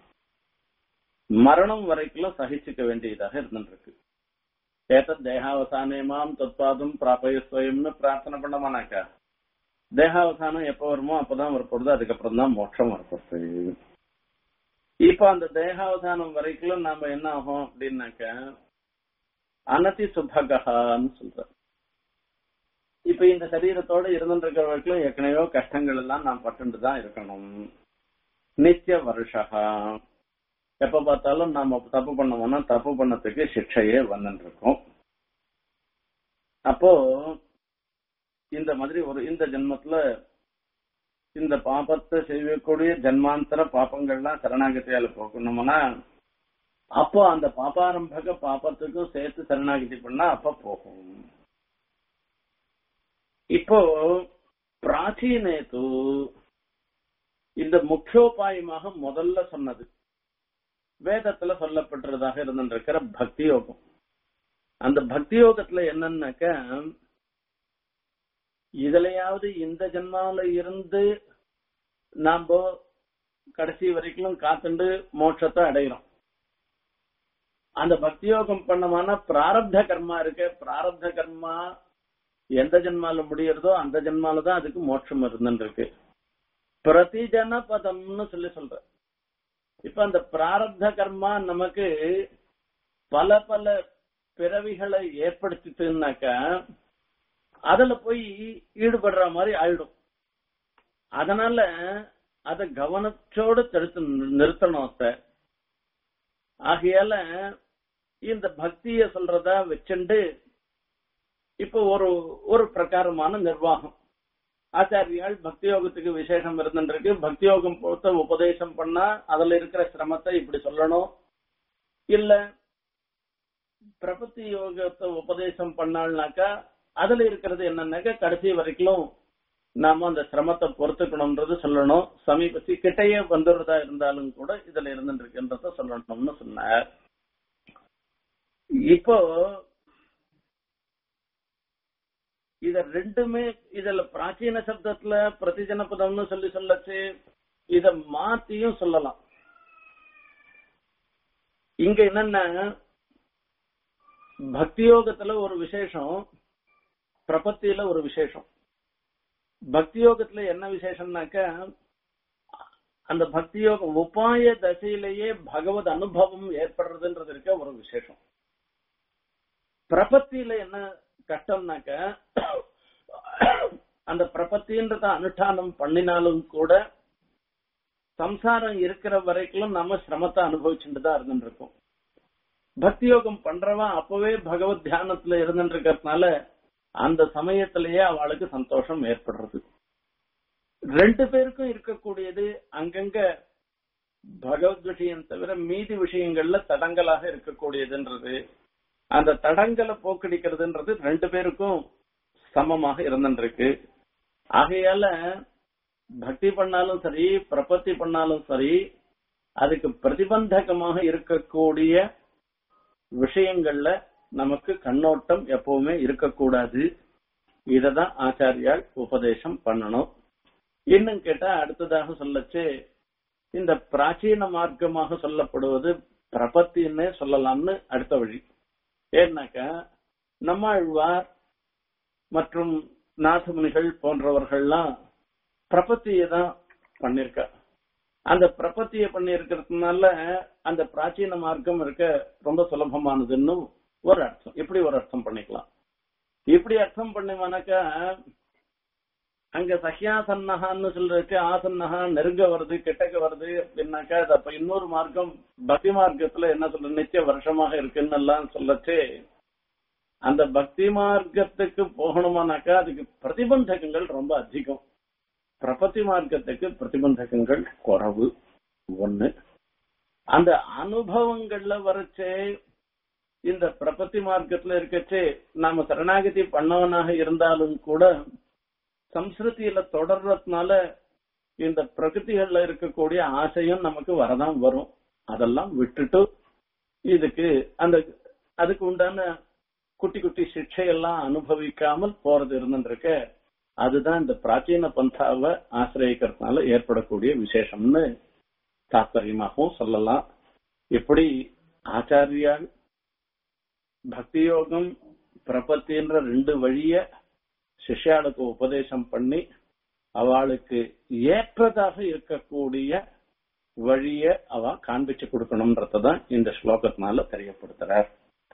மரணம் வரைக்கும் சகிச்சுக்க வேண்டியதாக இருந்திருக்கு ஏத்த தேகாவசானேமாம் தத்பாதம் பிராபயஸ்வயம்னு பிரார்த்தனை பண்ணமானாக்கா தேகாவசானம் எப்ப வருமோ அப்பதான் வரப்போறது அதுக்கப்புறம் தான் மோட்சம் வரப்போறது இப்ப அந்த தேகாவசானம் வரைக்கும் நாம என்ன ஆகும் அப்படின்னாக்க அனதி சுபகான்னு சொல்ற இப்ப இந்த சரீரத்தோட இருந்துட்டு இருக்கிற வரைக்கும் ஏற்கனவே கஷ்டங்கள் எல்லாம் நாம் பட்டுட்டு தான் இருக்கணும் நித்திய வருஷகா எப்ப பார்த்தாலும் நாம தப்பு பண்ணோம்னா தப்பு பண்ணதுக்கு சிக்ஷையே வந்துட்டு இருக்கும் அப்போ இந்த மாதிரி ஒரு இந்த ஜென்மத்துல இந்த பாபத்தை செய்யக்கூடிய ஜன்மாந்தர பாப்பங்கள்லாம் சரணாகதியால போகணும்னா அப்போ அந்த பாபாரம்பக பாப்பத்துக்கும் சேர்த்து சரணாகதி பண்ணா அப்ப போகும் இப்போ பிராச்சீனேது இந்த முக்கியோபாயமாக முதல்ல சொன்னது வேதத்துல சொல்லப்பட்டதாக இருந்திருக்கிற பக்தி யோகம் அந்த பக்தி யோகத்துல என்னன்னாக்க இதுலயாவது இந்த ஜென்மாவில இருந்து நாம கடைசி வரைக்கும் காத்துண்டு மோட்சத்தை அடைகிறோம் அந்த பக்தி யோகம் பண்ணமான பிராரப்த கர்மா இருக்கு பிராரப்த கர்மா எந்த ஜென்மால முடியறதோ அந்த ஜென்மால தான் அதுக்கு மோட்சம் இருந்துருக்கு பிரதிஜன பதம்னு சொல்லி சொல்ற இப்ப அந்த பிராரப்த கர்மா நமக்கு பல பல பிறவிகளை ஏற்படுத்திட்டுனாக்கா அதுல போய் ஈடுபடுற மாதிரி ஆயிடும் அதனால அத கவனத்தோடு தடுத்து நிறுத்தணும் அத்த ஆகையால இந்த பக்திய சொல்றதா வச்சுண்டு இப்ப ஒரு ஒரு பிரகாரமான நிர்வாகம் ஆச்சாரியால் பக்தி யோகத்துக்கு விசேஷம் இருந்துருக்கு பக்தி யோகம் பொறுத்த உபதேசம் பண்ணா அதுல இருக்கிற சிரமத்தை இப்படி சொல்லணும் இல்ல பிரபத்தி யோகத்தை உபதேசம் பண்ணாள்னாக்கா அதுல இருக்கிறது என்னன்னாக்கா கடைசி வரைக்கும் நாம அந்த சிரமத்தை பொறுத்துக்கணும்ன்றது சொல்லணும் சமீபத்தி கிட்டையே வந்துடுறதா இருந்தாலும் கூட இதுல இருந்துருக்குன்றத சொல்லணும்னு சொன்னார் இப்போ இத ரெண்டுமே இதுல பிராச்சீன சப்தத்துல பிரதிஜன பதம்னு சொல்லி சொல்லச்சு இத மாத்தியும் சொல்லலாம் இங்க என்னன்னா பக்தி யோகத்துல ஒரு விசேஷம் பிரபத்தியில ஒரு விசேஷம் பக்தி யோகத்துல என்ன விசேஷம்னாக்க அந்த பக்தி யோக உபாய தசையிலேயே பகவத் அனுபவம் ஏற்படுறதுன்றது இருக்க ஒரு விசேஷம் பிரபத்தியில என்ன கஷ்டம்னாக்க அந்த பிரபத்தின்றத அனுஷ்டானம் பண்ணினாலும் கூட சம்சாரம் இருக்கிற வரைக்கும் நம்ம சிரமத்தை அனுபவிச்சுட்டு தான் இருந்துட்டு இருக்கோம் பக்தி யோகம் பண்றவன் அப்பவே பகவத் தியானத்துல இருந்துட்டு இருக்கிறதுனால அந்த சமயத்திலேயே அவளுக்கு சந்தோஷம் ஏற்படுறது ரெண்டு பேருக்கும் இருக்கக்கூடியது அங்கங்க பகவத் விஷயம் தவிர மீதி விஷயங்கள்ல தடங்கலாக இருக்கக்கூடியதுன்றது அந்த தடங்களை போக்கடிக்கிறதுன்றது ரெண்டு பேருக்கும் சமமாக இருந்துருக்கு ஆகையால பக்தி பண்ணாலும் சரி பிரபத்தி பண்ணாலும் சரி அதுக்கு பிரதிபந்தகமாக இருக்கக்கூடிய விஷயங்கள்ல நமக்கு கண்ணோட்டம் எப்பவுமே இருக்கக்கூடாது இததான் ஆச்சாரியால் உபதேசம் பண்ணணும் இன்னும் கேட்டா அடுத்ததாக சொல்லச்சு இந்த பிராச்சீன மார்க்கமாக சொல்லப்படுவது பிரபத்தின்னே சொல்லலாம்னு அடுத்த வழி ஏன்னாக்கா நம்மாழ்வார் மற்றும் நாசமுனிகள் போன்றவர்கள்லாம் பிரபத்தியை தான் பண்ணிருக்கா அந்த பிரபத்தியை பண்ணி இருக்கிறதுனால அந்த பிராச்சீன மார்க்கம் இருக்க ரொம்ப சுலபமானதுன்னு ஒரு அர்த்தம் இப்படி ஒரு அர்த்தம் பண்ணிக்கலாம் இப்படி அர்த்தம் பண்ணுவானாக்கா அங்க சஹ்யாசன்னஹான்னு சொல்றதுக்கு ஆசன்னஹா நெருங்க வருது கிட்டக்க வருது அப்படின்னாக்கா அது அப்ப இன்னொரு மார்க்கம் பக்தி மார்க்கத்துல என்ன சொல்ற நித்திய வருஷமாக இருக்குன்னு எல்லாம் சொல்லச்சு அந்த பக்தி மார்க்கத்துக்கு போகணுமானாக்கா அதுக்கு பிரதிபந்தகங்கள் ரொம்ப அதிகம் பிரபத்தி மார்க்கத்துக்கு பிரதிபந்தகங்கள் குறைவு ஒண்ணு அந்த அனுபவங்கள்ல வரைச்சே இந்த பிரபத்தி மார்க்கத்துல இருக்கச்சே நாம சரணாகதி பண்ணவனாக இருந்தாலும் கூட சம்ஸ்கிருதியில தொடர்றதுனால இந்த பிரகிருதிகள்ல இருக்கக்கூடிய ஆசையும் நமக்கு வரதான் வரும் அதெல்லாம் விட்டுட்டு இதுக்கு அந்த அதுக்கு உண்டான குட்டி குட்டி சிக்ஷையெல்லாம் அனுபவிக்காமல் போறது இருந்துருக்க அதுதான் இந்த பிராச்சீன பந்தாவை ஆசிரியக்கிறதுனால ஏற்படக்கூடிய விசேஷம்னு தாத்பரியமாகவும் சொல்லலாம் இப்படி ஆச்சாரியா பக்தி யோகம் பிரபத்தின்ற ரெண்டு வழிய சிஷ்யாளுக்கு உபதேசம் பண்ணி அவளுக்கு ஏற்றதாக இருக்கக்கூடிய வழிய அவ காண்பிச்சு கொடுக்கணும்ன்றதான் இந்த ஸ்லோகத்தினால தெரியப்படுத்துறார்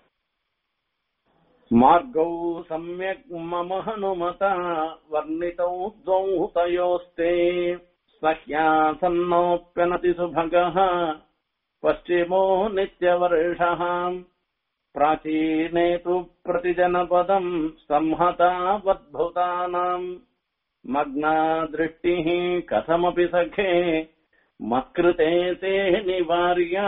மார்கௌ சமயக் மம ஹனுமதா வர்ணிதௌ द्वौ तयोस्ते सह्यासन्नोऽप्यनति सुभगः पश्चिमो नित्यवर्षः प्राचीने तु प्रतिजनपदम् संहतावद्भुतानाम् मग्ना दृष्टिः कथमपि सखे மத்கிருதே தே நிவாரியா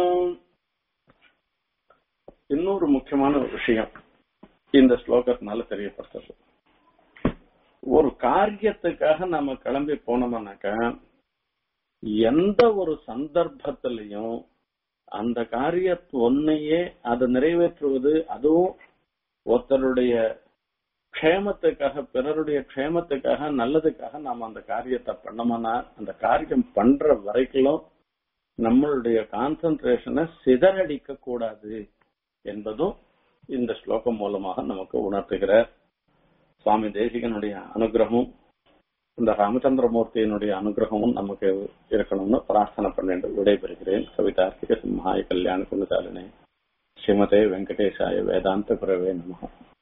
இன்னொரு முக்கியமான ஒரு விஷயம் இந்த ஸ்லோகத்தினால தெரியப்படுத்துறது ஒரு காரியத்துக்காக நம்ம கிளம்பி போனோம்னாக்கா எந்த ஒரு சந்தர்ப்பத்திலையும் அந்த காரியத்தை ஒன்னையே அதை நிறைவேற்றுவது அதுவும் ஒருத்தருடைய க்ஷேமத்துக்காக பிறருடைய க்ஷேமத்துக்காக நல்லதுக்காக நாம அந்த காரியத்தை பண்ணோம்னா அந்த காரியம் பண்ற வரைக்கும் நம்மளுடைய கான்சென்ட்ரேஷனை சிதறடிக்க கூடாது என்பதும் இந்த ஸ்லோகம் மூலமாக நமக்கு உணர்த்துகிறார் சுவாமி தேசிகனுடைய அனுகிரகமும் இந்த ராமச்சந்திரமூர்த்தியினுடைய அனுகிரகமும் நமக்கு இருக்கணும்னு பிரார்த்தனை பண்ணிட்டு விடைபெறுகிறேன் கவிதார்த்திக சிம்ஹாய கல்யாண குணசாலினே ஸ்ரீமதே வெங்கடேசாய வேதாந்த குரவே நமகம்